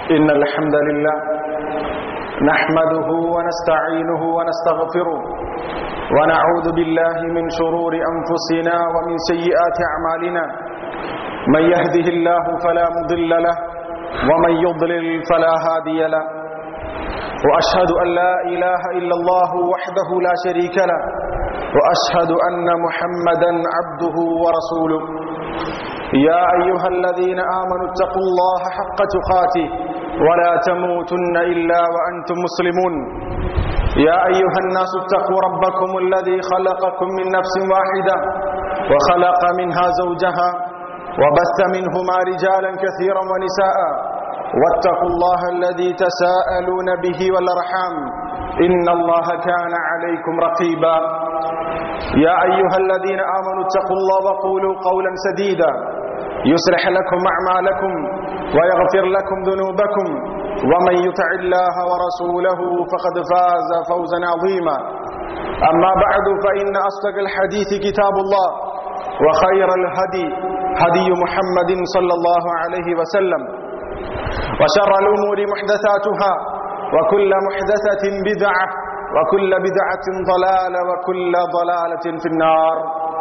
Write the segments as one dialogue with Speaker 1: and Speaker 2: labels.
Speaker 1: إن الحمد لله نحمده ونستعينه ونستغفره ونعوذ بالله من شرور أنفسنا ومن سيئات أعمالنا من يهده الله فلا مضل له ومن يضلل فلا هادي له وأشهد أن لا إله إلا الله وحده لا شريك له وأشهد أن محمدا عبده ورسوله يا أيها الذين آمنوا اتقوا الله حق تقاته ولا تموتن إلا وأنتم مسلمون يا أيها الناس اتقوا ربكم الذي خلقكم من نفس واحدة وخلق منها زوجها وبث منهما رجالا كثيرا ونساء واتقوا الله الذي تساءلون به والأرحام إن الله كان عليكم رقيبا يا أيها الذين آمنوا اتقوا الله وقولوا قولا سديدا يصلح لكم أعمالكم ويغفر لكم ذنوبكم ومن يطع الله ورسوله فقد فاز فوزا عظيما أما بعد فإن أصدق الحديث كتاب الله وخير الهدي هدي محمد صلى الله عليه وسلم وشر الأمور محدثاتها وكل محدثة بدعة وكل بدعة ضلالة وكل ضلالة في النار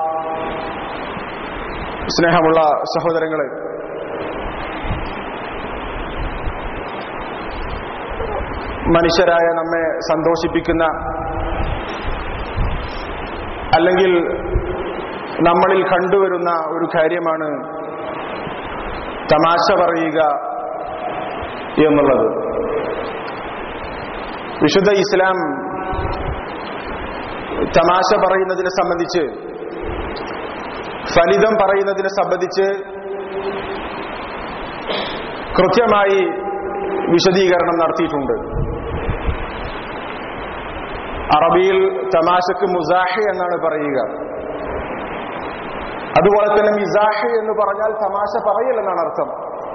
Speaker 1: സ്നേഹമുള്ള സഹോദരങ്ങളെ മനുഷ്യരായ നമ്മെ സന്തോഷിപ്പിക്കുന്ന അല്ലെങ്കിൽ നമ്മളിൽ കണ്ടുവരുന്ന ഒരു കാര്യമാണ് തമാശ പറയുക എന്നുള്ളത് വിശുദ്ധ ഇസ്ലാം തമാശ പറയുന്നതിനെ സംബന്ധിച്ച് ഫലിതം പറയുന്നതിനെ സംബന്ധിച്ച് കൃത്യമായി വിശദീകരണം നടത്തിയിട്ടുണ്ട് അറബിയിൽ തമാശക്ക് മുസാഹി എന്നാണ് പറയുക അതുപോലെ തന്നെ മിസാഹി എന്ന് പറഞ്ഞാൽ തമാശ പറയൽ എന്നാണ് അർത്ഥം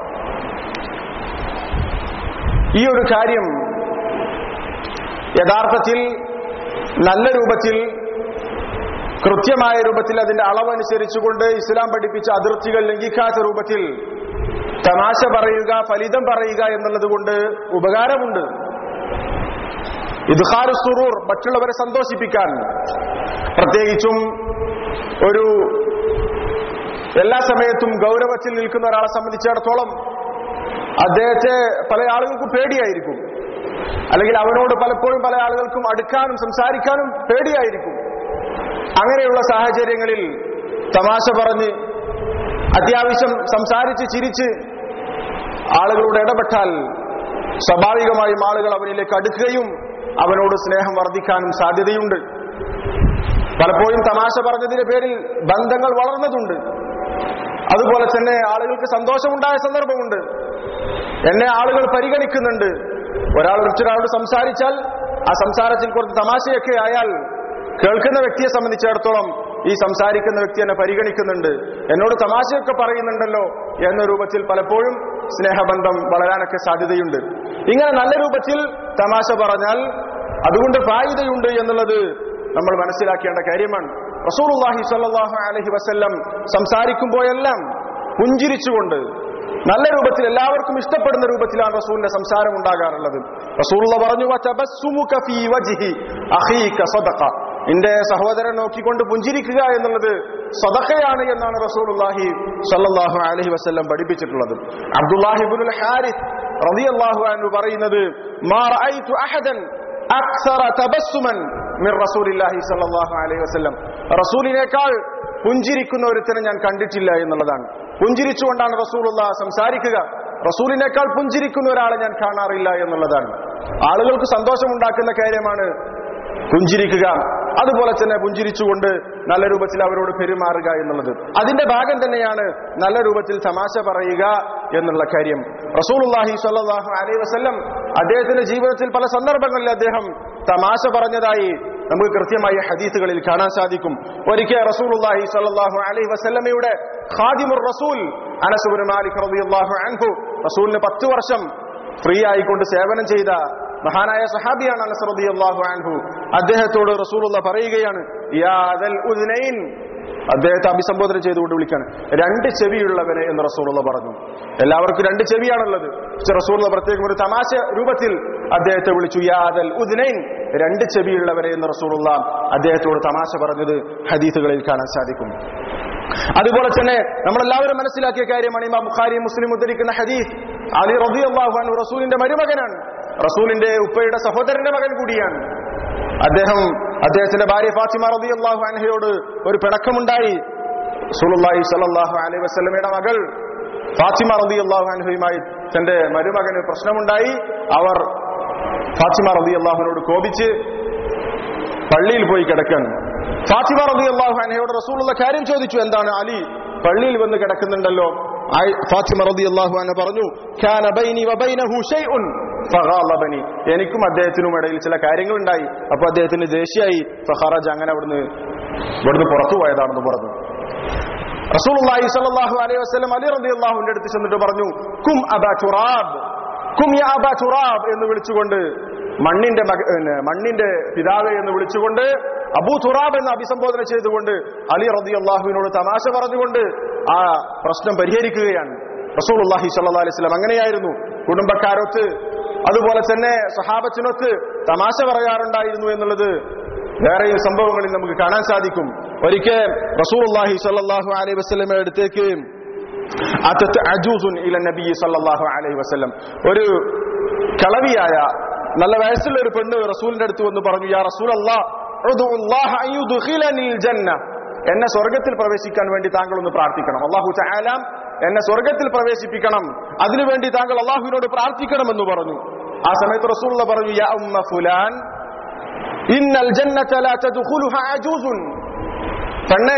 Speaker 1: ഈ ഒരു കാര്യം യഥാർത്ഥത്തിൽ നല്ല രൂപത്തിൽ കൃത്യമായ രൂപത്തിൽ അതിന്റെ അളവനുസരിച്ചുകൊണ്ട് ഇസ്ലാം പഠിപ്പിച്ച അതിർത്തികൾ ലംഘിക്കാത്ത രൂപത്തിൽ തമാശ പറയുക ഫലിതം പറയുക എന്നുള്ളത് കൊണ്ട് ഉപകാരമുണ്ട് ഇദ്ഹാരു സുറൂർ മറ്റുള്ളവരെ സന്തോഷിപ്പിക്കാൻ പ്രത്യേകിച്ചും ഒരു എല്ലാ സമയത്തും ഗൗരവത്തിൽ നിൽക്കുന്ന ഒരാളെ സംബന്ധിച്ചിടത്തോളം അദ്ദേഹത്തെ പല ആളുകൾക്കും പേടിയായിരിക്കും അല്ലെങ്കിൽ അവനോട് പലപ്പോഴും പല ആളുകൾക്കും അടുക്കാനും സംസാരിക്കാനും പേടിയായിരിക്കും അങ്ങനെയുള്ള സാഹചര്യങ്ങളിൽ തമാശ പറഞ്ഞ് അത്യാവശ്യം സംസാരിച്ച് ചിരിച്ച് ആളുകളോട് ഇടപെട്ടാൽ സ്വാഭാവികമായും ആളുകൾ അവനിലേക്ക് അടുക്കുകയും അവനോട് സ്നേഹം വർദ്ധിക്കാനും സാധ്യതയുണ്ട് പലപ്പോഴും തമാശ പറഞ്ഞതിന്റെ പേരിൽ ബന്ധങ്ങൾ വളർന്നതുണ്ട് അതുപോലെ തന്നെ ആളുകൾക്ക് സന്തോഷമുണ്ടായ സന്ദർഭമുണ്ട് എന്നെ ആളുകൾ പരിഗണിക്കുന്നുണ്ട് ഒരാൾ മറ്റൊരാളോട് സംസാരിച്ചാൽ ആ സംസാരത്തിൽ കുറച്ച് തമാശയൊക്കെ ആയാൽ കേൾക്കുന്ന വ്യക്തിയെ സംബന്ധിച്ചിടത്തോളം ഈ സംസാരിക്കുന്ന വ്യക്തി എന്നെ പരിഗണിക്കുന്നുണ്ട് എന്നോട് തമാശയൊക്കെ പറയുന്നുണ്ടല്ലോ എന്ന രൂപത്തിൽ പലപ്പോഴും സ്നേഹബന്ധം വളരാനൊക്കെ സാധ്യതയുണ്ട് ഇങ്ങനെ നല്ല രൂപത്തിൽ തമാശ പറഞ്ഞാൽ അതുകൊണ്ട് ഫായിദയുണ്ട് എന്നുള്ളത് നമ്മൾ മനസ്സിലാക്കേണ്ട കാര്യമാണ് റസൂലുള്ളാഹി സ്വല്ലല്ലാഹു അലൈഹി വസല്ലം സംസാരിക്കുമ്പോഴെല്ലാം പുഞ്ചിരിച്ചുകൊണ്ട് നല്ല രൂപത്തിൽ എല്ലാവർക്കും ഇഷ്ടപ്പെടുന്ന രൂപത്തിലാണ് റസൂലിന്റെ സംസാരം ഉണ്ടാകാറുള്ളത് റസൂലുള്ള പറഞ്ഞു നിന്റെ സഹോദരൻ നോക്കിക്കൊണ്ട് പുഞ്ചിരിക്കുക എന്നുള്ളത് സദഖയാണ് എന്നാണ് റസൂലുള്ളാഹി സ്വല്ലല്ലാഹു അലൈഹി വസല്ലം പഠിപ്പിച്ചിട്ടുള്ളത് അബ്ദുല്ലാഹിബുൽ ഹാരിസ് റളിയല്ലാഹു അൻഹു പറയുന്നത് മാ റഅയ്തു അഹദൻ അക്സറ തബസ്സുമൻ മിർ റസൂലില്ലാഹി സ്വല്ലല്ലാഹു അലൈഹി വസല്ലം റസൂലിനേക്കാൾ പുഞ്ചിരിക്കുന്ന ഒരുത്തനെ ഞാൻ കണ്ടിട്ടില്ല എന്നുള്ളതാണ് പുഞ്ചിരിച്ചുകൊണ്ടാണ് റസൂലുള്ള സംസാരിക്കുക റസൂലിനേക്കാൾ പുഞ്ചിരിക്കുന്ന ഒരാളെ ഞാൻ കാണാറില്ല എന്നുള്ളതാണ് ആളുകൾക്ക് സന്തോഷമുണ്ടാക്കുന്ന കാര്യമാണ് പുഞ്ചിരിക്കുക അതുപോലെ തന്നെ പുഞ്ചിരിച്ചുകൊണ്ട് നല്ല രൂപത്തിൽ അവരോട് പെരുമാറുക എന്നുള്ളത് അതിന്റെ ഭാഗം തന്നെയാണ് നല്ല രൂപത്തിൽ തമാശ പറയുക എന്നുള്ള കാര്യം റസൂലുള്ളാഹി സ്വല്ലല്ലാഹു അലൈഹി വസല്ലം അദ്ദേഹത്തിന്റെ ജീവിതത്തിൽ പല സന്ദർഭങ്ങളിൽ അദ്ദേഹം തമാശ പറഞ്ഞതായി നമുക്ക് കൃത്യമായി ഹദീസുകളിൽ കാണാൻ സാധിക്കും ഒരിക്കൽ റസൂലുള്ളാഹി സ്വല്ലല്ലാഹു അലൈഹി വസല്ലമയുടെ ഖാദിമുർ റസൂൽ അനസ് ഇബ്നു മാലിക് റളിയല്ലാഹു അൻഹു റസൂലിന് പത്ത് വർഷം ഫ്രീ ആയിക്കൊണ്ട് സേവനം ചെയ്ത മഹാനായ സഹാബിയാണ് അനസ് റളിയല്ലാഹു അൻഹു അദ്ദേഹത്തോട് റസൂലുള്ള പറയുകയാണ് യാ ദൽ ഉദ്നൈൻ അദ്ദേഹത്തെ അഭിസംബോധന ചെയ്തുകൊണ്ട് വിളിക്കാണ് രണ്ട് ചെവിയുള്ളവനെ എന്ന് റസൂലുള്ള പറഞ്ഞു എല്ലാവർക്കും രണ്ട് ചെവിയാണുള്ളത് പക്ഷെ റസൂലുള്ള പ്രത്യേകം ഒരു തമാശ രൂപത്തിൽ അദ്ദേഹത്തെ വിളിച്ചു യാദൽ ഉദ്നൈൻ രണ്ട് ചെവിയുള്ളവരെ എന്ന് റസൂലുള്ള അദ്ദേഹത്തോട് തമാശ പറഞ്ഞത് ഹദീസുകളിൽ കാണാൻ സാധിക്കും അതുപോലെ തന്നെ നമ്മളെല്ലാവരും മനസ്സിലാക്കിയ കാര്യമാണ് ഇമാം ബുഖാരി മുസ്ലിം ഉദ്ധരിക്കുന്ന ഹദീസ് അലി റബിഅള്ളാഹു അൻഹു റസൂലിന്റെ മരുമകനാണ് റസൂലിന്റെ ഉപ്പയുടെ സഹോദരന്റെ മകൻ കൂടിയാണ് അദ്ദേഹം അദ്ദേഹത്തിന്റെ ഭാര്യ ഫാത്തിമ റബിഅള്ളാഹു അൻഹയോട് ഒരു പിണക്കമുണ്ടായി സുലുല്ലാഹി സല്ലല്ലാഹു അലൈഹി വസല്ലമയുടെ മകൾ ഫാത്തിമ റബിഅള്ളാഹു അൻഹയുമായി തന്റെ മരുമകന് പ്രശ്നമുണ്ടായി അവർ ഫാത്തിമ റബിഅള്ളാഹുവിനോട് കോപിച്ച് പള്ളിയിൽ പോയി കിടക്കാൻ ഫാത്തിമ റബി അള്ളാഹു അനയോട് റസൂലുള്ള കാര്യം ചോദിച്ചു എന്താണ് അലി പള്ളിയിൽ വന്ന് കിടക്കുന്നുണ്ടല്ലോ ആയി- ഫാത്തിമ റബി അള്ളാഹു അന പറഞ്ഞു "കാന ബൈനി വബൈനഹു ഷൈഉൻ ഫഗാളബനി." എനിക്കും അദ്ദേഹത്തിനും ഇടയിൽ ചില കാര്യങ്ങൾ ഉണ്ടായി അപ്പൊ അദ്ദേഹത്തിന് ദേഷ്യായി ഫഹറജ് അങ്ങനെ അവിടുന്ന് ഇവിടുന്ന് പുറത്തു പോയതാണെന്ന് പറഞ്ഞു റസൂലുള്ളാഹി സ്വല്ലല്ലാഹു അലൈഹി വസല്ലം അലി റളിയല്ലാഹുവിന്റെ അടുത്ത് ചെന്നിട്ട് പറഞ്ഞു കും അബാ തുറാബ് കും യാ അബാ തുറാബ് എന്ന് വിളിച്ചുകൊണ്ട് മണ്ണിന്റെ മക പിന്നെ മണ്ണിന്റെ പിതാവെ എന്ന് വിളിച്ചുകൊണ്ട് അബൂ തുറാബ് എന്ന് അഭിസംബോധന ചെയ്തുകൊണ്ട് അലി റളിയല്ലാഹുവിനോട് തമാശ പറഞ്ഞുകൊണ്ട് ആ പ്രശ്നം പരിഹരിക്കുകയാണ് റസൂലുള്ളാഹി സ്വല്ലല്ലാഹു അലൈഹി വസല്ലം അങ്ങനെയായിരുന്നു കുടുംബക്കാരൊത്ത് അതുപോലെ തന്നെ സഹാബത്തിനൊത്ത് തമാശ പറയാറുണ്ടായിരുന്നു എന്നുള്ളത് വേറെയും സംഭവങ്ങളിൽ നമുക്ക് കാണാൻ സാധിക്കും ഒരിക്കൽ റസൂലുള്ളാഹി സ്വല്ലല്ലാഹു അലൈഹി വസല്ലമയുടെ അടുത്തേക്ക് അത്തത്ത് അജൂസുൻ ഇല നബി സല്ലല്ലാഹു അലൈഹി വസല്ലം ഒരു കളവിയായ നല്ല വയസ്സുള്ള ഒരു പെണ്ണ് റസൂലിന്റെ അടുത്ത് വന്ന് പറഞ്ഞു യാ റസൂൽ ജന്ന എന്നെ സ്വർഗത്തിൽ പ്രവേശിക്കാൻ വേണ്ടി താങ്കൾ ഒന്ന് പ്രാർത്ഥിക്കണം അള്ളാഹു ചായാലാം എന്നെ സ്വർഗത്തിൽ പ്രവേശിപ്പിക്കണം അതിനുവേണ്ടി താങ്കൾ അള്ളാഹുവിനോട് പ്രാർത്ഥിക്കണമെന്ന് പറഞ്ഞു ആ സമയത്ത് റസൂലുള്ള പറഞ്ഞു യാ ഉമ്മ ഫുലാൻ ഇന്നൽ ജന്നത ലാ തദ്ഖുലുഹ അജൂസുൻ പെണ്ണെ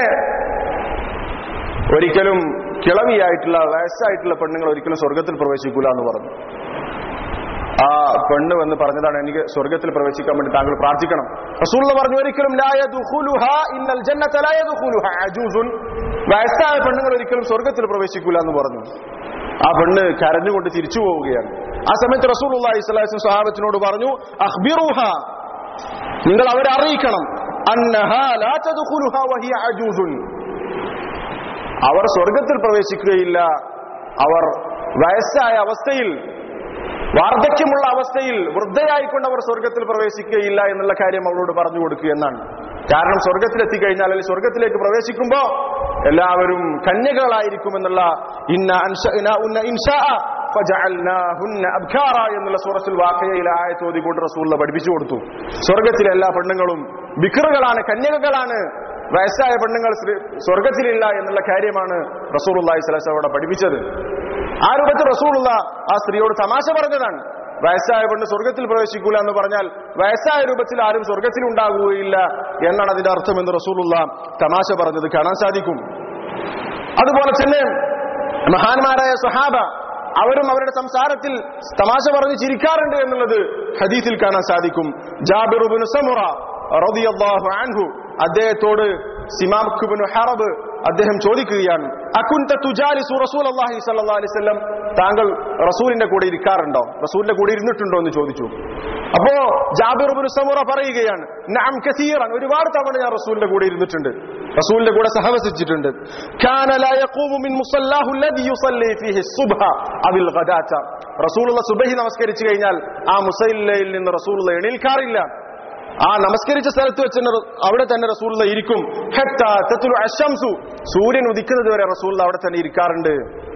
Speaker 1: ഒരിക്കലും കിളവിയായിട്ടുള്ള വയസ്സായിട്ടുള്ള പെണ്ണുങ്ങൾ ഒരിക്കലും സ്വർഗത്തിൽ പ്രവേശിക്കൂല എന്ന് പറഞ്ഞു ആ പെണ്ണ് വന്ന് പറഞ്ഞതാണ് എനിക്ക് സ്വർഗത്തിൽ പ്രവേശിക്കാൻ വേണ്ടി താങ്കൾ പ്രാർത്ഥിക്കണം റസൂള്ള പറഞ്ഞു ഒരിക്കലും ലാ യദ്ഖുലുഹ ഇന്നൽ ജന്നത ലാ യദ്ഖുലുഹ അജൂസുൻ വയസ്സായ പെണ്ണുങ്ങൾ ഒരിക്കലും സ്വർഗത്തിൽ പ്രവേശിക്കൂല എന്ന് പറഞ്ഞു ആ പെണ്ണ് കരഞ്ഞുകൊണ്ട് തിരിച്ചു പോവുകയാണ് ആ സമയത്ത് റസൂലുള്ളാഹി സ്വല്ലല്ലാഹു അലൈഹി വസല്ലം സ്വഹാബത്തിനോട് പറഞ്ഞു അഖ്ബിറുഹ നിങ്ങൾ അവരെ അറിയിക്കണം അന്നഹാ ലാ തദ്ഖുലുഹ വഹിയ അജൂസുൻ അവർ സ്വർഗത്തിൽ പ്രവേശിക്കുകയില്ല അവർ വയസ്സായ അവസ്ഥയിൽ വാർദ്ധക്യമുള്ള അവസ്ഥയിൽ വൃദ്ധയായിക്കൊണ്ട് അവർ സ്വർഗത്തിൽ പ്രവേശിക്കുകയില്ല എന്നുള്ള കാര്യം അവളോട് പറഞ്ഞു കൊടുക്കുക എന്നാണ് കാരണം സ്വർഗത്തിൽ എത്തിക്കഴിഞ്ഞാൽ അല്ലെങ്കിൽ സ്വർഗത്തിലേക്ക് പ്രവേശിക്കുമ്പോ എല്ലാവരും കന്യകളായിരിക്കുമെന്നുള്ള ഇന്ന അൻഷഅനാ ഉന്ന ഇൻഷാഅ ഫജഅൽനാഹുന്ന അബ്കാറ എന്നുള്ള സൂറത്തുൽ വാഖയയിലെ ആയത്ത് ഓതിക്കൊണ്ട് റസൂലുള്ള പഠിപ്പിച്ചു കൊടുത്തു സ്വർഗത്തിലെ എല്ലാ പെണ്ണുങ്ങളും ബിക്റുകളാണ് കന്യകകളാണ് വയസ്സായ പെണ്ണുങ്ങൾ ശ്രീ- സ്വർഗത്തിലില്ല എന്നുള്ള കാര്യമാണ് റസൂലുള്ളാഹി സ്വല്ലല്ലാഹു അലൈഹി വസല്ലം അവിടെ പഠിപ്പിച്ചത് ആ രൂപത്തിൽ റസൂലുള്ള ആ സ്ത്രീയോട് തമാശ പറഞ്ഞതാണ് വയസ്സായ പെണ്ണ് സ്വർഗത്തിൽ പ്രവേശിക്കൂല എന്ന് പറഞ്ഞാൽ വയസ്സായ രൂപത്തിൽ ആരും സ്വർഗത്തിൽ ഉണ്ടാകുകയില്ല എന്നാണ് അതിന്റെ അർത്ഥം എന്ന് റസൂലുള്ള തമാശ പറഞ്ഞത് കാണാൻ സാധിക്കും അതുപോലെ തന്നെ മഹാന്മാരായ സഹാബ അവരും അവരുടെ സംസാരത്തിൽ തമാശ പറഞ്ഞ് ചിരിക്കാറുണ്ട് എന്നുള്ളത് ഹദീസിൽ കാണാൻ സാധിക്കും ജാബിറുബിന് സമുറ റളിയല്ലാഹു അൻഹു അദ്ദേഹത്തോട് സിമാഖുബിന് ഹറബ് അദ്ദേഹം ചോദിക്കുകയാണ് അകുൻത തുജാലിസു റസൂലുള്ളാഹി സ്വല്ലല്ലാഹു അലൈഹി വസല്ലം താങ്കൾ റസൂലിന്റെ കൂടെ ഇരിക്കാറുണ്ടോ റസൂലിന്റെ കൂടെ ഇരുന്നിട്ടുണ്ടോ എന്ന് ചോദിച്ചു അപ്പോ ജാബിർ ഇബ്നു സമുറ പറയുകയാണ് നഅം കസീറൻ ഒരുപാട് തവണ ഞാൻ റസൂലിന്റെ കൂടെ ഇരുന്നിട്ടുണ്ട് റസൂലിന്റെ കൂടെ സഹവസിച്ചിട്ടുണ്ട് കാന ലാ യഖൂമു മിൻ മുസല്ലാഹു അല്ലദി യുസല്ലി ഫീഹി സുബ്ഹ അവിൽ ഗദാത റസൂലുള്ള സുബഹി നമസ്കരിച്ചു കഴിഞ്ഞാൽ ആ മുസല്ലയിൽ നിന്ന് റസൂലുള്ള എണീൽക്കാറില്ല ആ നമസ്കരിച്ച സ്ഥലത്ത് വെച്ച് തന്നെ റ- അവിടെ തന്നെ റസൂലുള്ള ഇരിക്കും ഹത്താ തത്ലു അശംസു സൂര്യൻ ഉദിക്കുന്നത് വരെ റസൂലുള്ള അവിടെ തന്നെ ഇരിക്കാറുണ്ട്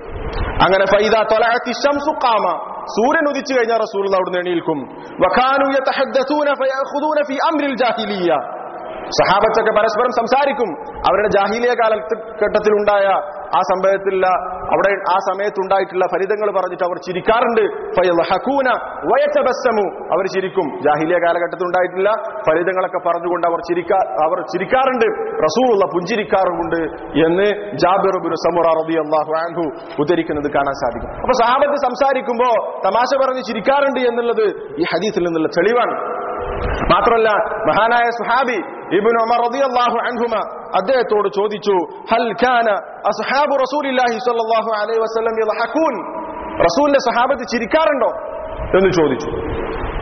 Speaker 1: അങ്ങനെ ഫൈദ തൊലഅത്തി ശംസു ഖാമ സൂര്യൻ ഉദിച്ചു കഴിഞ്ഞാൽ റസൂലുള്ള അവിടുന്ന് എണീൽക്കും വഖാനു യതഹദ്ദസൂന ഫയഖുദൂന ഫി അംരിൽ ജാഹിലിയ്യ സഹാബത്തൊക്കെ പരസ്പരം സംസാരിക്കും അവരുടെ ജാഹിലിയ കാലഘട്ടത്തിൽ ഉണ്ടായ ആ സംഭവത്തിലുള്ള അവിടെ ആ സമയത്തുണ്ടായിട്ടുള്ള ഫലിതങ്ങൾ പറഞ്ഞിട്ട് അവർ ചിരിക്കാറുണ്ട് ഫയദ്ഹഖൂന വയതബസ്സമു അവർ ചിരിക്കും ജാഹിലിയ കാലഘട്ടത്തിൽ ഉണ്ടായിട്ടില്ല ഫലിതങ്ങളൊക്കെ പറഞ്ഞുകൊണ്ട് അവർ ചിരിക്കാ അവർ ചിരിക്കാറുണ്ട് റസൂലുള്ള പുഞ്ചിരിക്കാറുമുണ്ട് എന്ന് ജാബിർ ഇബ്നു സമുറ റളിയല്ലാഹു അൻഹു ഉദ്ധരിക്കുന്നത് കാണാൻ സാധിക്കും അപ്പൊ സഹാബത്ത് സംസാരിക്കുമ്പോ തമാശ പറഞ്ഞ് ചിരിക്കാറുണ്ട് എന്നുള്ളത് ഈ ഹദീസിൽ നിന്നുള്ള തെളിവാണ് മാത്രമല്ല മഹാനായ സുഹാബി ഇബ്നു ഉമർ റളിയല്ലാഹു അൻഹുമ അദ്ദേഹത്തോട് ചോദിച്ചു ഹൽ കാന അസ്ഹാബു റസൂലില്ലാഹി സ്വല്ലല്ലാഹു അലൈഹി വസല്ലം യദ്ഹഖൂൻ റസൂലിന്റെ സഹാബത്ത് ചിരിക്കാറുണ്ടോ എന്ന് ചോദിച്ചു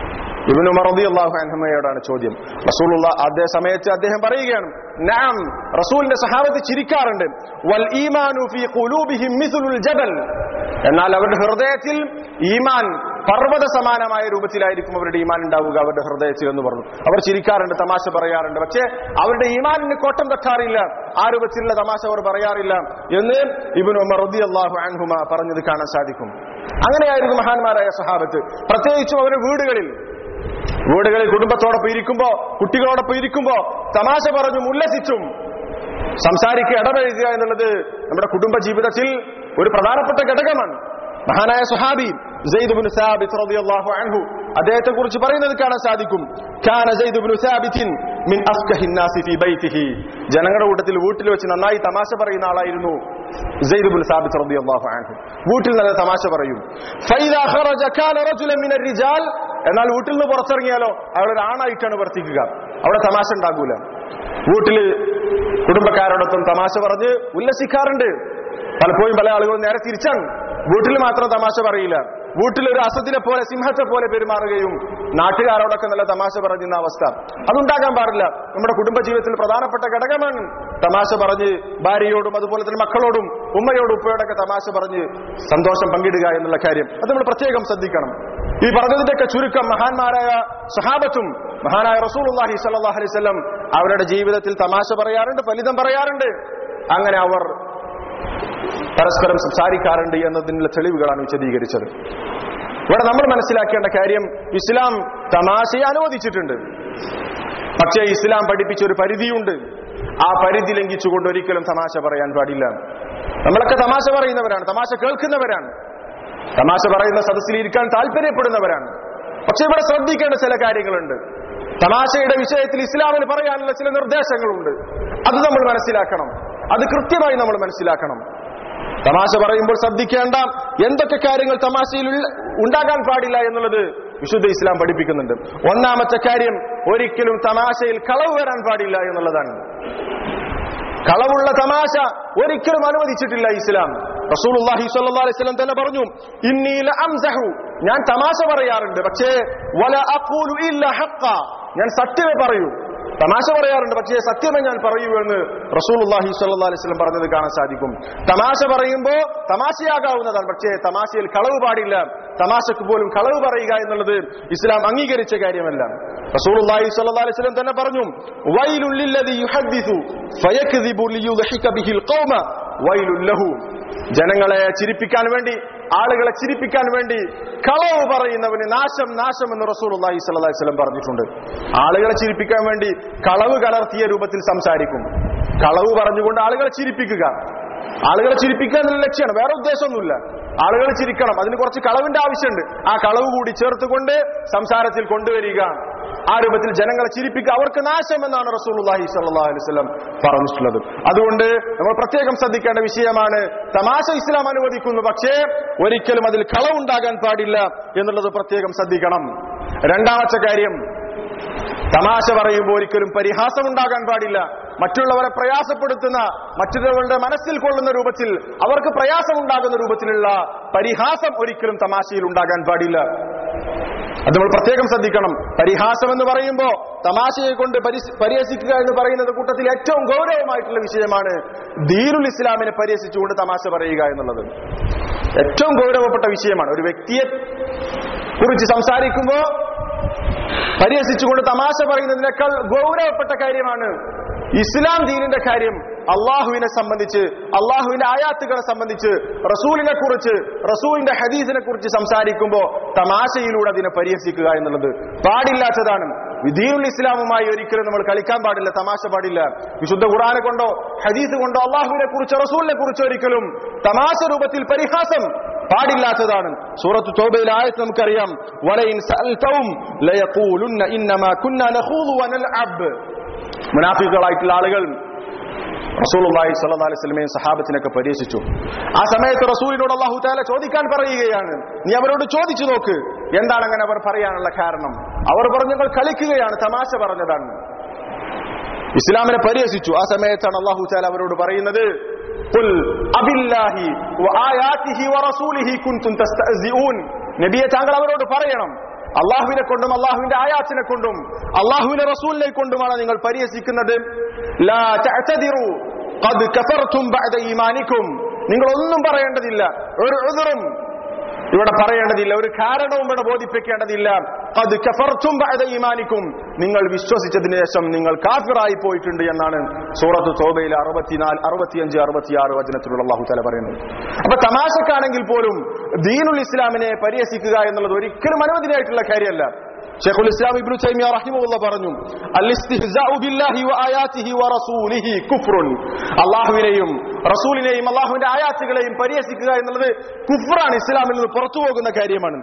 Speaker 1: ഇബ്നു മറദി അള്ളാഹു അൻഹമയോടാണ് ചോദ്യം റസൂലുള്ള അതേ സമയത്ത് അദ്ദേഹം പറയുകയാണ് നാം റസൂലിന്റെ സഹാബത്ത് ചിരിക്കാറുണ്ട് വൽ ഈമാനു ഫീ ഖുലൂബിഹിം മിസ്ലുൽ ജബൽ എന്നാൽ അവരുടെ ഹൃദയത്തിൽ ഈമാൻ പർവ്വത സമാനമായ രൂപത്തിലായിരിക്കും അവരുടെ ഈമാൻ ഉണ്ടാവുക അവരുടെ ഹൃദയത്തിൽ എന്ന് പറഞ്ഞു അവർ ചിരിക്കാറുണ്ട് തമാശ പറയാറുണ്ട് പക്ഷേ അവരുടെ ഈമാനിന് കോട്ടം തട്ടാറില്ല ആ രൂപത്തിലുള്ള തമാശ അവർ പറയാറില്ല എന്ന് ഇബിൻ ഉമർ റതി അള്ളാഹു അൻഹുമ പറഞ്ഞത് കാണാൻ സാധിക്കും അങ്ങനെയായിരുന്നു മഹാന്മാരായ സഹാബത്ത് പ്രത്യേകിച്ചും അവരുടെ വീടുകളിൽ വീടുകളിൽ കുടുംബത്തോടൊപ്പം ഇരിക്കുമ്പോ കുട്ടികളോടൊപ്പം ഇരിക്കുമ്പോ തമാശ പറഞ്ഞും ഉല്ലസിച്ചും സംസാരിക്കുക ഇടപഴകുക എന്നുള്ളത് നമ്മുടെ കുടുംബ ജീവിതത്തിൽ ഒരു പ്രധാനപ്പെട്ട ഘടകമാണ് മഹാനായ സുഹാബി സെയ്ദ് ബിൻ സാബിത്ത് റളിയല്ലാഹു അൻഹു അദ്ദേഹത്തെ കുറിച്ച് പറയുന്നത് കാണാൻ സാധിക്കും കാന സെയ്ദ് ബിൻ സാബിത്തിൻ മിൻ അഫ്കഹിൻ നാസി ഫീ ബൈതിഹി ജനങ്ങളുടെ കൂട്ടത്തിൽ വീട്ടിൽ വെച്ച് നന്നായി തമാശ പറയുന്ന ആളായിരുന്നു സെയ്ദ് ബിൻ സാബിത്ത് റളിയല്ലാഹു അൻഹു വീട്ടിൽ നല്ല തമാശ പറയും ഫൈദാ ഖറജ കാന റജുലൻ മിനർ റിജാൽ എന്നാൽ വീട്ടിൽ നിന്ന് പുറത്തിറങ്ങിയാലോ അവിടെ ഒരു ആണായിട്ടാണ് വർത്തിക്കുക അവിടെ തമാശ ഉണ്ടാകൂല വീട്ടില് കുടുംബക്കാരോടൊപ്പം തമാശ പറഞ്ഞ് ഉല്ലസിക്കാറുണ്ട് പലപ്പോഴും പല ആളുകളും നേരെ തിരിച്ചാണ് വീട്ടിൽ മാത്രം തമാശ പറയില്ല വീട്ടിൽ ഒരു അസത്തിനെ പോലെ സിംഹത്തെ പോലെ പെരുമാറുകയും നാട്ടുകാരോടൊക്കെ നല്ല തമാശ പറയുന്ന അവസ്ഥ അതുണ്ടാകാൻ പാടില്ല നമ്മുടെ കുടുംബ ജീവിതത്തിൽ പ്രധാനപ്പെട്ട ഘടകമാണ് തമാശ പറഞ്ഞ് ഭാര്യയോടും അതുപോലെ തന്നെ മക്കളോടും ഉമ്മയോടും ഉപ്പയോടൊക്കെ തമാശ പറഞ്ഞ് സന്തോഷം പങ്കിടുക എന്നുള്ള കാര്യം അത് നമ്മൾ പ്രത്യേകം ശ്രദ്ധിക്കണം ഈ പറഞ്ഞതിന്റെയൊക്കെ ചുരുക്കം മഹാന്മാരായ സഹാബത്തും മഹാനായ റസൂലുള്ളാഹി സ്വല്ലല്ലാഹു അലൈഹി വസല്ലം അവരുടെ ജീവിതത്തിൽ തമാശ പറയാറുണ്ട് ഫലിതം പറയാറുണ്ട് അങ്ങനെ അവർ പരസ്പരം സംസാരിക്കാറുണ്ട് എന്നതിനുള്ള തെളിവുകളാണ് വിശദീകരിച്ചത് ഇവിടെ നമ്മൾ മനസ്സിലാക്കേണ്ട കാര്യം ഇസ്ലാം തമാശയെ അനുവദിച്ചിട്ടുണ്ട് പക്ഷേ ഇസ്ലാം പഠിപ്പിച്ച ഒരു പരിധിയുണ്ട് ആ പരിധി ലംഘിച്ചുകൊണ്ട് ഒരിക്കലും തമാശ പറയാൻ പാടില്ല നമ്മളൊക്കെ തമാശ പറയുന്നവരാണ് തമാശ കേൾക്കുന്നവരാണ് തമാശ പറയുന്ന സദസ്സിൽ ഇരിക്കാൻ താല്പര്യപ്പെടുന്നവരാണ് പക്ഷെ ഇവിടെ ശ്രദ്ധിക്കേണ്ട ചില കാര്യങ്ങളുണ്ട് തമാശയുടെ വിഷയത്തിൽ ഇസ്ലാമിന് പറയാനുള്ള ചില നിർദ്ദേശങ്ങളുണ്ട് അത് നമ്മൾ മനസ്സിലാക്കണം അത് കൃത്യമായി നമ്മൾ മനസ്സിലാക്കണം തമാശ പറയുമ്പോൾ ശ്രദ്ധിക്കേണ്ട എന്തൊക്കെ കാര്യങ്ങൾ തമാശയിൽ ഉള്ള- ഉണ്ടാകാൻ പാടില്ല എന്നുള്ളത് വിശുദ്ധ ഇസ്ലാം പഠിപ്പിക്കുന്നുണ്ട് ഒന്നാമത്തെ കാര്യം ഒരിക്കലും തമാശയിൽ കളവ് വരാൻ പാടില്ല എന്നുള്ളതാണ് കളവുള്ള തമാശ ഒരിക്കലും അനുവദിച്ചിട്ടില്ല ഇസ്ലാം റസൂലുള്ളാഹി സ്വല്ലല്ലാഹു അലൈഹി വസല്ലം തന്നെ പറഞ്ഞു ഇന്നി ലഅംസഹു ഞാൻ തമാശ പറയാറുണ്ട് പക്ഷേ വല അഖൂലു ഇല്ല ഹഖ ഞാൻ സത്യമേ പറയൂ തമാശ പറയാറുണ്ട് പക്ഷേ സത്യമേ ഞാൻ പറയൂ എന്ന് റസൂലുള്ളാഹി സ്വല്ലല്ലാഹു അലൈഹി വസല്ലം പറഞ്ഞത് കാണാൻ സാധിക്കും തമാശ പറയുമ്പോൾ തമാശയാകാവുന്നതാണ് പക്ഷേ തമാശയിൽ കളവ് പാടില്ല തമാശക്ക് പോലും കളവ് പറയുക എന്നുള്ളത് ഇസ്ലാം അംഗീകരിച്ച കാര്യമല്ല റസൂലുള്ളാഹി സ്വല്ലല്ലാഹു അലൈഹി വസല്ലം തന്നെ പറഞ്ഞു വൈലുൽ ലില്ലദി യുഹദ്ദിസു ഫയക്ദിബു ലിയുദ്ഹിക ബിഹിൽ ഖൗമ വൈലുൽ ലഹു ജനങ്ങളെ ചിരിപ്പിക്കാൻ വേണ്ടി ആളുകളെ ചിരിപ്പിക്കാൻ വേണ്ടി കളവ് പറയുന്നവന് നാശം നാശം എന്ന് റസൂലുള്ളാഹി സ്വല്ലല്ലാഹി അലൈഹി വസല്ലം പറഞ്ഞിട്ടുണ്ട് ആളുകളെ ചിരിപ്പിക്കാൻ വേണ്ടി കളവ് കലർത്തിയ രൂപത്തിൽ സംസാരിക്കും കളവ് പറഞ്ഞുകൊണ്ട് ആളുകളെ ചിരിപ്പിക്കുക ആളുകളെ ചിരിപ്പിക്കുക എന്നുള്ള ലക്ഷ്യമാണ് വേറെ ഉദ്ദേശമൊന്നുമില്ല ആളുകൾ ചിരിക്കണം അതിന് കുറച്ച് കളവിന്റെ ആവശ്യമുണ്ട് ആ കളവ് കൂടി ചേർത്തുകൊണ്ട് സംസാരത്തിൽ കൊണ്ടുവരിക ആ രൂപത്തിൽ ജനങ്ങളെ ചിരിപ്പിക്കുക അവർക്ക് നാശം എന്നാണ് റസൂലുള്ളാഹി സ്വല്ലല്ലാഹു അലൈഹി വസല്ലം പറഞ്ഞിട്ടുള്ളത് അതുകൊണ്ട് നമ്മൾ പ്രത്യേകം ശ്രദ്ധിക്കേണ്ട വിഷയമാണ് തമാശ ഇസ്ലാം അനുവദിക്കുന്നു പക്ഷേ ഒരിക്കലും അതിൽ കളവുണ്ടാകാൻ പാടില്ല എന്നുള്ളത് പ്രത്യേകം ശ്രദ്ധിക്കണം രണ്ടാമത്തെ കാര്യം തമാശ പറയുമ്പോൾ ഒരിക്കലും പരിഹാസം ഉണ്ടാകാൻ പാടില്ല മറ്റുള്ളവരെ പ്രയാസപ്പെടുത്തുന്ന മറ്റുള്ളവരുടെ മനസ്സിൽ കൊള്ളുന്ന രൂപത്തിൽ അവർക്ക് പ്രയാസമുണ്ടാകുന്ന രൂപത്തിലുള്ള പരിഹാസം ഒരിക്കലും തമാശയിൽ ഉണ്ടാകാൻ പാടില്ല അത് നമ്മൾ പ്രത്യേകം ശ്രദ്ധിക്കണം പരിഹാസം എന്ന് പറയുമ്പോൾ തമാശയെ കൊണ്ട് പരിസ്- പരിഹസിക്കുക എന്ന് പറയുന്നത് കൂട്ടത്തിൽ ഏറ്റവും ഗൗരവമായിട്ടുള്ള വിഷയമാണ് ദീനുൽ ഇസ്ലാമിനെ പരിഹസിച്ചുകൊണ്ട് തമാശ പറയുക എന്നുള്ളത് ഏറ്റവും ഗൗരവപ്പെട്ട വിഷയമാണ് ഒരു വ്യക്തിയെ കുറിച്ച് സംസാരിക്കുമ്പോൾ പരിഹസിച്ചുകൊണ്ട് തമാശ പറയുന്നതിനേക്കാൾ ഗൗരവപ്പെട്ട കാര്യമാണ് ഇസ്ലാം ദീനിന്റെ കാര്യം അള്ളാഹുവിനെ സംബന്ധിച്ച് അള്ളാഹുവിന്റെ ആയാത്തുകളെ സംബന്ധിച്ച് റസൂലിനെ കുറിച്ച് റസൂലിന്റെ ഹദീസിനെ കുറിച്ച് സംസാരിക്കുമ്പോൾ തമാശയിലൂടെ അതിനെ പരിഹസിക്കുക എന്നുള്ളത് പാടില്ലാത്തതാണ് ദീനുൽ ഇസ്ലാമുമായി ഒരിക്കലും നമ്മൾ കളിക്കാൻ പാടില്ല തമാശ പാടില്ല വിശുദ്ധ ഖുറാനെ കൊണ്ടോ ഹദീസ് കൊണ്ടോ അള്ളാഹുവിനെ കുറിച്ച് റസൂലിനെ കുറിച്ച് ഒരിക്കലും തമാശ രൂപത്തിൽ പരിഹാസം പാടില്ലാത്തതാണ് സൂറത്ത് തോബയിൽ ആയത്ത് നമുക്കറിയാം വലയിൻ സഅൽതവും ലയഖൂലുന്ന ഇന്നമാ കുന്നാ നഖൂദു വനൽഅബ് മുനാഫിക്കുകളായിട്ടുള്ള ആളുകൾ റസൂലുള്ളാഹി സ്വല്ലല്ലാഹു അലൈഹി വസല്ലമയും സഹാബത്തിനൊക്കെ പരീക്ഷിച്ചു ആ സമയത്ത് റസൂലിനോട് അല്ലാഹു തആല ചോദിക്കാൻ പറയുകയാണ് നീ അവരോട് ചോദിച്ചു നോക്ക് എന്താണ് അങ്ങനെ അവർ പറയാനുള്ള കാരണം അവർ പറഞ്ഞു ഞങ്ങൾ കളിക്കുകയാണ് തമാശ പറഞ്ഞതാണ് ഇസ്ലാമിനെ പരിഹസിച്ചു ആ സമയത്താണ് അള്ളാഹു താല അവരോട് പറയുന്നത് "ഖുൽ അബില്ലാഹി വആയാതിഹി വറസൂലിഹി കുൻതും തസ്തഹ്സിഊൻ." നബിയെ താങ്കൾ അവരോട് പറയണം അള്ളാഹുവിനെ കൊണ്ടും അള്ളാഹുവിന്റെ ആയാത്തിനെ കൊണ്ടും അള്ളാഹുവിന്റെ റസൂലിനെ കൊണ്ടുമാണ് നിങ്ങൾ പരിഹസിക്കുന്നത് ലാ തഅ്തദിറു ഖദ് കഫർതും ബഅദ ഈമാനിക്കും നിങ്ങൾ ഒന്നും പറയേണ്ടതില്ല ഒരു ഉദറും ഇവിടെ പറയേണ്ടതില്ല ഒരു കാരണവും ഇവിടെ ബോധിപ്പിക്കേണ്ടതില്ല അത് കഫർത്തും ബഅദ ഈമാനിക്കും നിങ്ങൾ വിശ്വസിച്ചതിന് ശേഷം നിങ്ങൾ കാഫിറായി പോയിട്ടുണ്ട് എന്നാണ് സൂറത്ത് തോബയിൽ അറുപത്തിനാല് അറുപത്തിയഞ്ച് അറുപത്തിയാറ് വചനത്തിലുള്ള അള്ളാഹു തല പറയുന്നത് അപ്പൊ തമാശക്കാണെങ്കിൽ പോലും ദീനുൽ ഇസ്ലാമിനെ പരിഹസിക്കുക എന്നുള്ളത് ഒരിക്കലും അനുവദനീയമായിട്ടുള്ള കാര്യമല്ല ഷെയ്ഖുൽ ഇസ്ലാം ഇബ്നു തൈമിയ റഹിമഹുള്ള പറഞ്ഞു അൽ ഇസ്തിഹ്സാഉ ബില്ലാഹി വആയാതിഹി വറസൂലിഹി കുഫ്റുൻ അല്ലാഹുവിനെയും റസൂലിനെയും അല്ലാഹുവിന്റെ ആയാത്തുകളെയും പരിഹസിക്കുക എന്നുള്ളത് കുഫ്റാണ് ഇസ്ലാമിൽ നിന്ന് പുറത്തു പോകുന്ന കാര്യമാണ്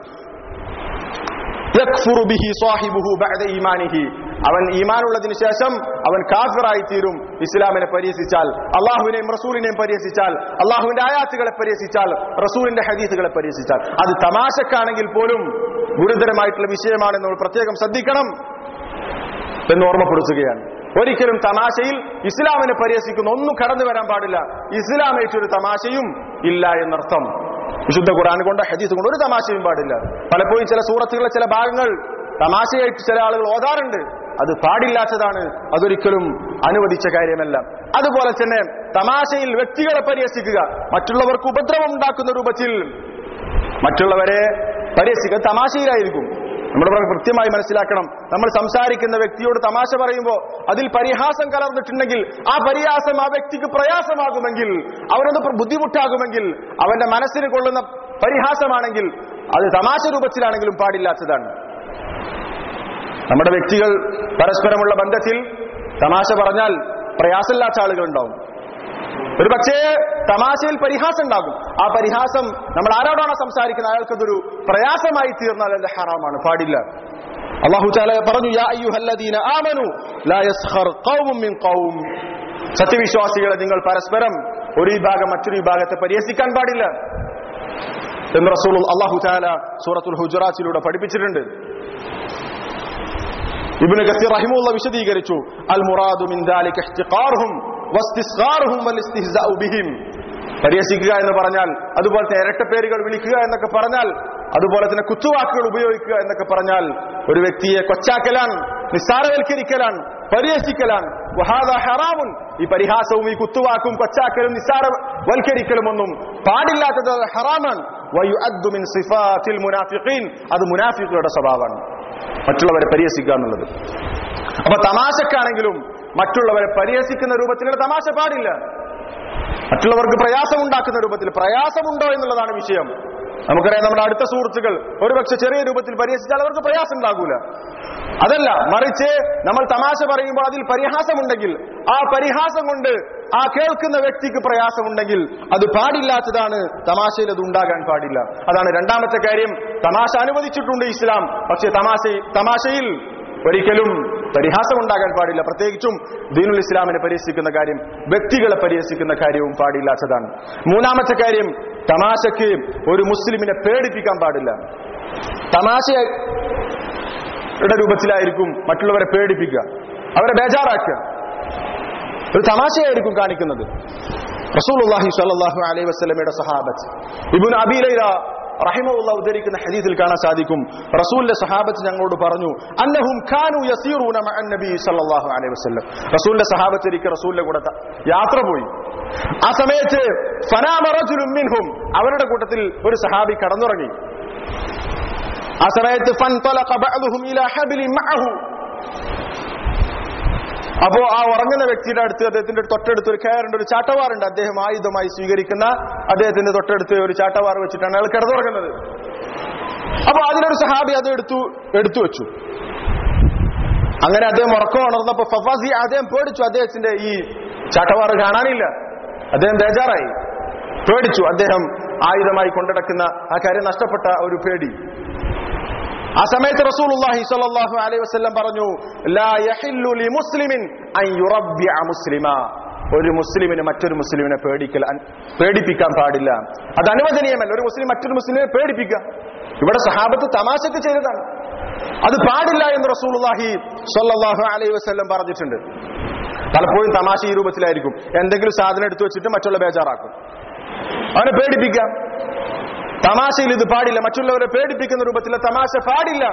Speaker 1: യക്ഫുറു ബിഹി സാഹിബുഹു ബഅദ ഈമാനിഹി അവൻ ഈമാനുള്ളതിന് ശേഷം അവൻ കാഫിറായി തീരും ഇസ്ലാമിനെ പരിഹസിച്ചാൽ അള്ളാഹുവിനെയും റസൂലിനെയും പരിഹസിച്ചാൽ അള്ളാഹുവിന്റെ ആയാത്തുകളെ പരിഹസിച്ചാൽ റസൂലിന്റെ ഹദീസുകളെ പരിഹസിച്ചാൽ അത് തമാശക്കാണെങ്കിൽ പോലും ഗുരുതരമായിട്ടുള്ള വിഷയമാണെന്ന് നമ്മൾ പ്രത്യേകം ശ്രദ്ധിക്കണം എന്ന് ഓർമ്മപ്പെടുത്തുകയാണ് ഒരിക്കലും തമാശയിൽ ഇസ്ലാമിനെ പരിഹസിക്കുന്ന ഒന്നും കടന്നു വരാൻ പാടില്ല ഇസ്ലാമേറ്റൊരു തമാശയും ഇല്ല എന്നർത്ഥം വിശുദ്ധ ഖുർആൻ കൊണ്ട് ഹദീസ് കൊണ്ട് ഒരു തമാശയും പാടില്ല പലപ്പോഴും ചില സൂറത്തുകളിലെ ചില ഭാഗങ്ങൾ തമാശയായിട്ട് ചില ആളുകൾ ഓതാറുണ്ട് അത് പാടില്ലാത്തതാണ് അതൊരിക്കലും അനുവദിച്ച കാര്യമല്ല അതുപോലെ തന്നെ തമാശയിൽ വ്യക്തികളെ പരിഹസിക്കുക മറ്റുള്ളവർക്ക് ഉപദ്രവം ഉണ്ടാക്കുന്ന രൂപത്തിൽ മറ്റുള്ളവരെ പരിഹസിക്കുക തമാശയിലായിരിക്കും നമ്മൾ വളരെ കൃത്യമായി മനസ്സിലാക്കണം നമ്മൾ സംസാരിക്കുന്ന വ്യക്തിയോട് തമാശ പറയുമ്പോൾ അതിൽ പരിഹാസം കലർന്നിട്ടുണ്ടെങ്കിൽ ആ പരിഹാസം ആ വ്യക്തിക്ക് പ്രയാസമാകുമെങ്കിൽ അവനത് ബുദ്ധിമുട്ടാകുമെങ്കിൽ അവന്റെ മനസ്സിന് കൊള്ളുന്ന പരിഹാസമാണെങ്കിൽ അത് തമാശ രൂപത്തിലാണെങ്കിലും പാടില്ലാത്തതാണ് നമ്മുടെ വ്യക്തികൾ പരസ്പരമുള്ള ബന്ധത്തിൽ തമാശ പറഞ്ഞാൽ പ്രയാസമില്ലാത്ത ആളുകൾ ഉണ്ടാവും ഒരു പക്ഷേ തമാശയിൽ പരിഹാസം ഉണ്ടാകും ആ പരിഹാസം നമ്മൾ ആരോടാണ് സംസാരിക്കുന്നത് അയാൾക്കതൊരു പ്രയാസമായി തീർന്നാൽ അത് ഹറാമാണ് പാടില്ല അള്ളാഹു ചാല പറഞ്ഞു യാ അയ്യുഹല്ലദീന ആമനു ലാ യസ്ഖർ ഖൗമും മിൻ ഖൗം സത്യവിശ്വാസികളെ നിങ്ങൾ പരസ്പരം ഒരു വിഭാഗം മറ്റൊരു വിഭാഗത്തെ പരിഹസിക്കാൻ പാടില്ല എന്ന് റസൂൽ അള്ളാഹു ചാല സൂറത്തുൽ ഹുജറാത്തിലൂടെ പഠിപ്പിച്ചിട്ടുണ്ട് ഇബ്നു കസീർ റഹിമുള്ള വിശദീകരിച്ചു അൽ മുറാദു മിൻ ദാലിക ഇഹ്തിഖാറുഹും വസ്തിസ്ഗാറുഹും വലിസ്തിഹ്സാഉ ബിഹിം പരിഹസിക്കുക എന്ന് പറഞ്ഞാൽ അതുപോലെ തന്നെ ഇരട്ടപ്പേരുകൾ വിളിക്കുക എന്നൊക്കെ പറഞ്ഞാൽ അതുപോലെ തന്നെ കുത്തുവാക്കുകൾ ഉപയോഗിക്കുക എന്നൊക്കെ പറഞ്ഞാൽ ഒരു വ്യക്തിയെ കൊച്ചാക്കലാണ് നിസ്സാരവൽക്കരിക്കലാണ് പരിഹസിക്കലാണ് വഹാദ ഹറാമുൻ ഈ പരിഹാസവും ഈ കുത്തുവാക്കും കൊച്ചാക്കലും നിസ്സാരവൽക്കരിക്കലും ഒന്നും പാടില്ലാത്തത് അത് ഹറാമാണ് വയുഅദ്ദു മിൻ സിഫാത്തിൽ മുനാഫിഖീൻ അത് മുനാഫിഖുകളുടെ സ്വഭാവമാണ് മറ്റുള്ളവരെ പരിഹസിക്കുക എന്നുള്ളത് അപ്പൊ തമാശക്കാണെങ്കിലും മറ്റുള്ളവരെ പരിഹസിക്കുന്ന രൂപത്തിലുള്ള തമാശ പാടില്ല മറ്റുള്ളവർക്ക് പ്രയാസം ഉണ്ടാക്കുന്ന രൂപത്തിൽ പ്രയാസമുണ്ടോ എന്നുള്ളതാണ് വിഷയം നമുക്കറിയാം നമ്മുടെ അടുത്ത സുഹൃത്തുക്കൾ ഒരുപക്ഷെ ചെറിയ രൂപത്തിൽ പരിഹസിച്ചാൽ അവർക്ക് പ്രയാസം ഉണ്ടാകൂല അതല്ല മറിച്ച് നമ്മൾ തമാശ പറയുമ്പോൾ അതിൽ പരിഹാസമുണ്ടെങ്കിൽ ആ പരിഹാസം കൊണ്ട് ആ കേൾക്കുന്ന വ്യക്തിക്ക് പ്രയാസമുണ്ടെങ്കിൽ അത് പാടില്ലാത്തതാണ് തമാശയിൽ അത് ഉണ്ടാകാൻ പാടില്ല അതാണ് രണ്ടാമത്തെ കാര്യം തമാശ അനുവദിച്ചിട്ടുണ്ട് ഇസ്ലാം പക്ഷേ തമാശ തമാശയിൽ ഒരിക്കലും പരിഹാസം ഉണ്ടാകാൻ പാടില്ല പ്രത്യേകിച്ചും ദീനുൽ ഇസ്ലാമിനെ പരിഹസിക്കുന്ന കാര്യം വ്യക്തികളെ പരിഹസിക്കുന്ന കാര്യവും പാടില്ലാത്തതാണ് മൂന്നാമത്തെ കാര്യം തമാശക്ക് ഒരു മുസ്ലിമിനെ പേടിപ്പിക്കാൻ പാടില്ല തമാശയുടെ രൂപത്തിലായിരിക്കും മറ്റുള്ളവരെ പേടിപ്പിക്കുക അവരെ ബേജാറാക്കുക ഒരു തമാശയായിരിക്കും കാണിക്കുന്നത് റസൂലുള്ളാഹി സ്വല്ലല്ലാഹു അലൈഹി വസല്ലമയുടെ സഹാബത്ത് ഇബ്നു അബീ ലൈല റഹിമഹുള്ള ഉദ്ധരിക്കുന്ന ഹദീസിൽ കാണാൻ സാധിക്കും റസൂലിന്റെ സഹാബത്ത് ഞങ്ങളോട് പറഞ്ഞു അന്നഹും ഖാനു യസീറൂന മഅൻ നബി സല്ലല്ലാഹു അലൈഹി വസല്ലം റസൂലിന്റെ സഹാബത്ത് ഒരിക്കൽ റസൂലിന്റെ കൂടെ ത- യാത്ര പോയി ആ സമയത്ത് ഫനാമ റജുലുൻ മിൻഹും അവരുടെ കൂട്ടത്തിൽ ഒരു സഹാബി കടന്നുറങ്ങി ആ സമയത്ത് ഫൻതലഖ ബഅദുഹും ഇലാ ഹബ്ലിൻ മഅഹു അപ്പോ ആ ഉറങ്ങുന്ന വ്യക്തിയുടെ അടുത്ത് അദ്ദേഹത്തിന്റെ തൊട്ടടുത്ത് ഒരു കയറുണ്ട് ഒരു ചാട്ടവാറുണ്ട് അദ്ദേഹം ആയുധമായി സ്വീകരിക്കുന്ന അദ്ദേഹത്തിന്റെ തൊട്ടടുത്ത് ഒരു ചാട്ടവാർ വെച്ചിട്ടാണ് അയാൾ കിടന്നുറങ്ങുന്നത് അപ്പൊ അതിലൊരു സഹാബി അത് എടുത്തു എടുത്തു വെച്ചു അങ്ങനെ അദ്ദേഹം ഉറക്കം ഉണർന്നപ്പോ ഫഫാസി അദ്ദേഹം പേടിച്ചു അദ്ദേഹത്തിന്റെ ഈ ചാട്ടവാറ് കാണാനില്ല അദ്ദേഹം ബേജാറായി പേടിച്ചു അദ്ദേഹം ആയുധമായി കൊണ്ടടക്കുന്ന ആ കാര്യം നഷ്ടപ്പെട്ട ഒരു പേടി ആ സമയത്ത് റസൂലുള്ളാഹി സ്വല്ലല്ലാഹു അലൈഹി വസല്ലം പറഞ്ഞു ലാ യഹില്ലു ലി മുസ്ലിമിൻ അൻ യുറബ്ബിഅ മുസ്ലിമ ഒരു മുസ്ലിമിന് മറ്റൊരു മുസ്ലിമിനെ പേടിക്കൽ അൻ- പേടിപ്പിക്കാൻ പാടില്ല അത് അനുവദനീയമല്ല ഒരു മുസ്ലിം മറ്റൊരു മുസ്ലിമിനെ പേടിപ്പിക്കുക ഇവിടെ സഹാബത്ത് തമാശക്ക് ചെയ്തതാണ് അത് പാടില്ല എന്ന് റസൂലുള്ളാഹി സ്വല്ലല്ലാഹു അലൈഹി വസല്ലം പറഞ്ഞിട്ടുണ്ട് പലപ്പോഴും തമാശ ഈ രൂപത്തിലായിരിക്കും എന്തെങ്കിലും സാധനം എടുത്തു വെച്ചിട്ട് മറ്റുള്ള ബേജാറാക്കും അവനെ പേടിപ്പിക്കാം തമാശയിൽ ഇത് പാടില്ല മറ്റുള്ളവരെ പേടിപ്പിക്കുന്ന രൂപത്തിലെ തമാശ പാടില്ല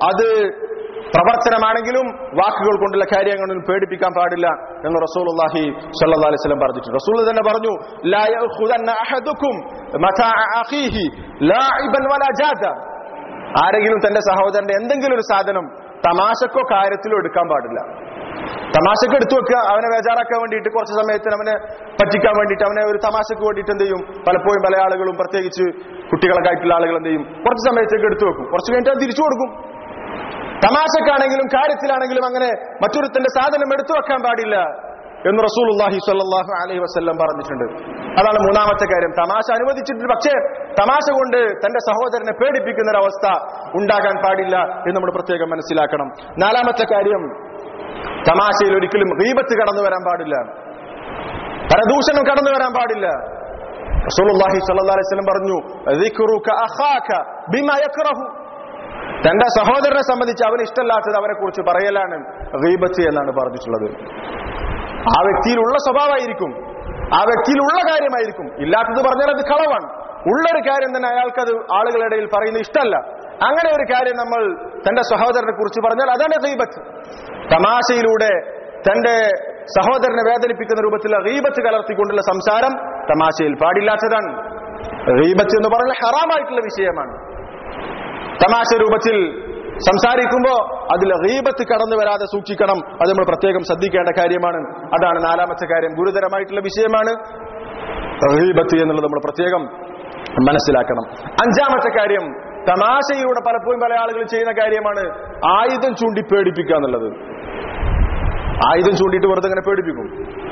Speaker 1: അത് പ്രവർത്തനമാണെങ്കിലും വാക്കുകൾ കൊണ്ടുള്ള കാര്യങ്ങളിൽ പേടിപ്പിക്കാൻ പാടില്ല എന്ന് റസൂലുള്ളാഹി സ്വല്ലല്ലാഹി അലൈഹി വസല്ലം പറഞ്ഞിട്ടുണ്ട് റസൂൽ തന്നെ പറഞ്ഞു ലാ യഖുദന്ന അഹദുക്കും മതാഅ അഖീഹി ലാഇബൻ വലാ ജാദ ആരെങ്കിലും തന്റെ സഹോദരന്റെ എന്തെങ്കിലും ഒരു സാധനം തമാശക്കോ കാര്യത്തിലോ എടുക്കാൻ പാടില്ല തമാശക്ക് എടുത്തു വെക്കുക അവനെ ബേജാറാക്കാൻ വേണ്ടിയിട്ട് കുറച്ച് സമയത്തിന് അവനെ പറ്റിക്കാൻ വേണ്ടിയിട്ട് അവനെ ഒരു തമാശക്ക് വേണ്ടിയിട്ട് എന്ത് ചെയ്യും പലപ്പോഴും പല ആളുകളും പ്രത്യേകിച്ച് കുട്ടികളൊക്കെ ആയിട്ടുള്ള ആളുകൾ എന്ത് ചെയ്യും കുറച്ച് സമയത്തേക്ക് എടുത്തു വെക്കും കുറച്ച് കഴിഞ്ഞിട്ട് അത് തിരിച്ചു കൊടുക്കും തമാശക്കാണെങ്കിലും കാര്യത്തിലാണെങ്കിലും അങ്ങനെ മറ്റൊരുത്തന്റെ സാധനം എടുത്തു വെക്കാൻ പാടില്ല എന്ന് റസൂലുള്ളാഹി സ്വല്ലല്ലാഹു അലൈഹി വസല്ലം പറഞ്ഞിട്ടുണ്ട് അതാണ് മൂന്നാമത്തെ കാര്യം തമാശ അനുവദിച്ചിട്ടുണ്ട് പക്ഷേ തമാശ കൊണ്ട് തന്റെ സഹോദരനെ പേടിപ്പിക്കുന്ന ഒരു അവസ്ഥ ഉണ്ടാകാൻ പാടില്ല എന്ന് നമ്മൾ പ്രത്യേകം മനസ്സിലാക്കണം നാലാമത്തെ കാര്യം തമാശയിൽ ഒരിക്കലും ഗീബത്ത് കടന്നു വരാൻ പാടില്ല പരദൂഷണം കടന്നു വരാൻ പാടില്ല റസൂലുള്ളാഹി സ്വല്ലല്ലാഹു അലൈഹി വസല്ലം പറഞ്ഞു "ദിക്റുക അഖാക ബിമാ യക്റഹു തന്റെ സഹോദരനെ സംബന്ധിച്ച് അവന് ഇഷ്ടമല്ലാത്തത് അവനെ കുറിച്ച് പറയലാണ് ഗീബത്ത് എന്നാണ് പറഞ്ഞിട്ടുള്ളത് ആ വ്യക്തിയിലുള്ള സ്വഭാവമായിരിക്കും ആ വ്യക്തിയിലുള്ള കാര്യമായിരിക്കും ഇല്ലാത്തത് പറഞ്ഞാൽ അത് കളവാണ് ഉള്ളൊരു കാര്യം തന്നെ അയാൾക്കത് ആളുകളുടെ ഇടയിൽ പറയുന്നത് ഇഷ്ടമല്ല അങ്ങനെ ഒരു കാര്യം നമ്മൾ തന്റെ സഹോദരനെ കുറിച്ച് പറഞ്ഞാൽ അതാണ് ഗീബത്ത് തമാശയിലൂടെ തന്റെ സഹോദരനെ വേദനിപ്പിക്കുന്ന രൂപത്തിലുള്ള ഗീബത്ത് കലർത്തിക്കൊണ്ടുള്ള സംസാരം തമാശയിൽ പാടില്ലാത്തതാണ് ഗീബത്ത് എന്ന് പറഞ്ഞാൽ ഹറാമായിട്ടുള്ള വിഷയമാണ് തമാശ രൂപത്തിൽ സംസാരിക്കുമ്പോൾ അതിൽ റീബത്ത് കടന്നു വരാതെ സൂക്ഷിക്കണം അത് നമ്മൾ പ്രത്യേകം ശ്രദ്ധിക്കേണ്ട കാര്യമാണ് അതാണ് നാലാമത്തെ കാര്യം ഗുരുതരമായിട്ടുള്ള വിഷയമാണ് റീബത്ത് എന്നുള്ളത് നമ്മൾ പ്രത്യേകം മനസ്സിലാക്കണം അഞ്ചാമത്തെ കാര്യം തമാശയിലൂടെ പലപ്പോഴും പല ആളുകൾ ചെയ്യുന്ന കാര്യമാണ് ആയുധം ചൂണ്ടി പേടിപ്പിക്കുക എന്നുള്ളത് ആയുധം ചൂണ്ടിയിട്ട് വെറുതെ ഇങ്ങനെ പേടിപ്പിക്കും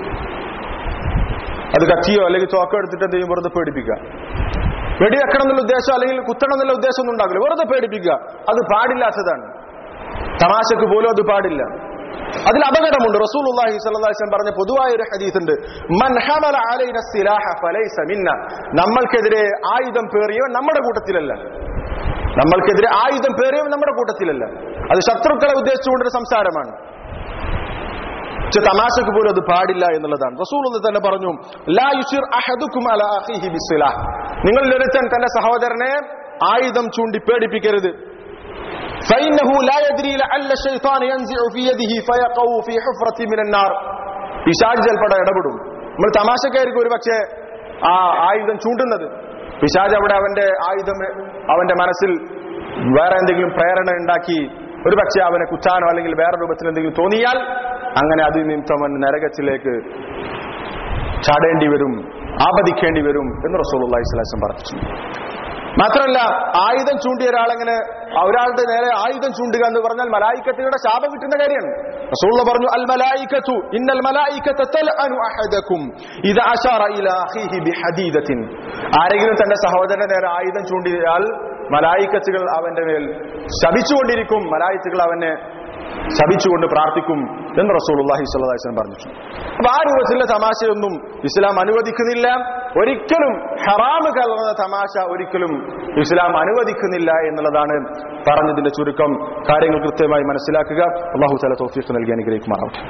Speaker 1: അത് കത്തിയോ അല്ലെങ്കിൽ തോക്കോ എടുത്തിട്ട് എന്ത് ചെയ്യും വെറുതെ പേടിപ്പിക്കുക വെടിവെക്കണം എന്നുള്ള ഉദ്ദേശം അല്ലെങ്കിൽ കുത്തണം എന്നുള്ള ഉദ്ദേശം ഒന്നും ഉണ്ടാകില്ല വെറുതെ പേടിപ്പിക്കുക അത് പാടില്ലാത്തതാണ് തമാശക്ക് പോലും അത് പാടില്ല അതിൽ അപകടമുണ്ട് റസൂൽ അള്ളാഹി സ്വല്ലം പറഞ്ഞ പൊതുവായ ഒരു ഹദീസ് ഉണ്ട് മൻ ഹമല അലൈന സിലാഹ ഫലൈസ മിന്ന നമ്മൾക്കെതിരെ ആയുധം പേറിയവൻ നമ്മുടെ കൂട്ടത്തിലല്ല നമ്മൾക്കെതിരെ ആയുധം പേറിയവൻ നമ്മുടെ കൂട്ടത്തിലല്ല അത് ശത്രുക്കളെ ഉദ്ദേശിച്ചുകൊണ്ടൊരു സംസാരമാണ് പക്ഷെ തമാശക്ക് പോലും അത് പാടില്ല എന്നുള്ളതാണ് റസൂൽ തന്നെ പറഞ്ഞു ലാ യുഷിർ അഹദുക്കും അല അഖീഹി ബിസ്സിലാഹ് നിങ്ങളിൽ ഒരുത്തൻ തന്റെ സഹോദരനെ ആയുധം ചൂണ്ടി പേടിപ്പിക്കരുത് فإنه لا يدري لعل الشيطان ينزع في يده فيقع في حفرة من النار പിശാജ് ചിലപ്പോൾ ഇടപെടും നമ്മൾ തമാശക്കായിരിക്കും ഒരു പക്ഷേ ആ ആയുധം ചൂണ്ടുന്നത് പിശാജ് അവിടെ അവന്റെ ആയുധം അവന്റെ മനസ്സിൽ വേറെ എന്തെങ്കിലും പ്രേരണ ഉണ്ടാക്കി ഒരു പക്ഷേ അവനെ കുറ്റാനോ അല്ലെങ്കിൽ വേറെ രൂപത്തിൽ എന്തെങ്കിലും തോന്നിയാൽ അങ്ങനെ അത് നിമിത്തം അവൻ നരകത്തിലേക്ക് ചാടേണ്ടി വരും ആപതിക്കേണ്ടി വരും എന്ന് റസൂൽ അള്ളാഹി സ്വലാസം പറഞ്ഞിട്ടുണ്ട് മാത്രമല്ല ആയുധം ചൂണ്ടിയ ഒരാളെങ്ങനെ ഒരാളുടെ നേരെ ആയുധം ചൂണ്ടുക എന്ന് പറഞ്ഞാൽ മലായിക്കത്തുകളുടെ ശാപം കിട്ടുന്ന കാര്യമാണ് റസൂള്ള പറഞ്ഞു അൽ മലായിക്കത്തു ഇന്നൽ മലായിക്കത്ത തൽഅനു അഹദക്കും ഇദാ അശാറ ഇലാ അഖീഹി ബിഹദീദത്തിൻ ആരെങ്കിലും തന്റെ സഹോദരന്റെ നേരെ ആയുധം ചൂണ്ടിയാൽ മലായിക്കത്തുകൾ അവന്റെ മേൽ ശപിച്ചുകൊണ്ടിരിക്കും മലായിത്തുകൾ അവനെ ശപിച്ചുകൊണ്ട് പ്രാർത്ഥിക്കും എന്ന് റസൂലുള്ളാഹി സ്വല്ലല്ലാഹി അലൈഹി വസല്ലം പറഞ്ഞിട്ടുണ്ട് അപ്പൊ ആ രൂപത്തിലുള്ള തമാശയൊന്നും ഇസ്ലാം അനുവദിക്കുന്നില്ല ഒരിക്കലും ഹറാമ് കലർന്ന തമാശ ഒരിക്കലും ഇസ്ലാം അനുവദിക്കുന്നില്ല എന്നുള്ളതാണ് പറഞ്ഞതിന്റെ ചുരുക്കം കാര്യങ്ങൾ കൃത്യമായി മനസ്സിലാക്കുക അള്ളാഹു തല തോഫീഫ് നൽകി അനുഗ്രഹിക്കുമാറാവട്ടെ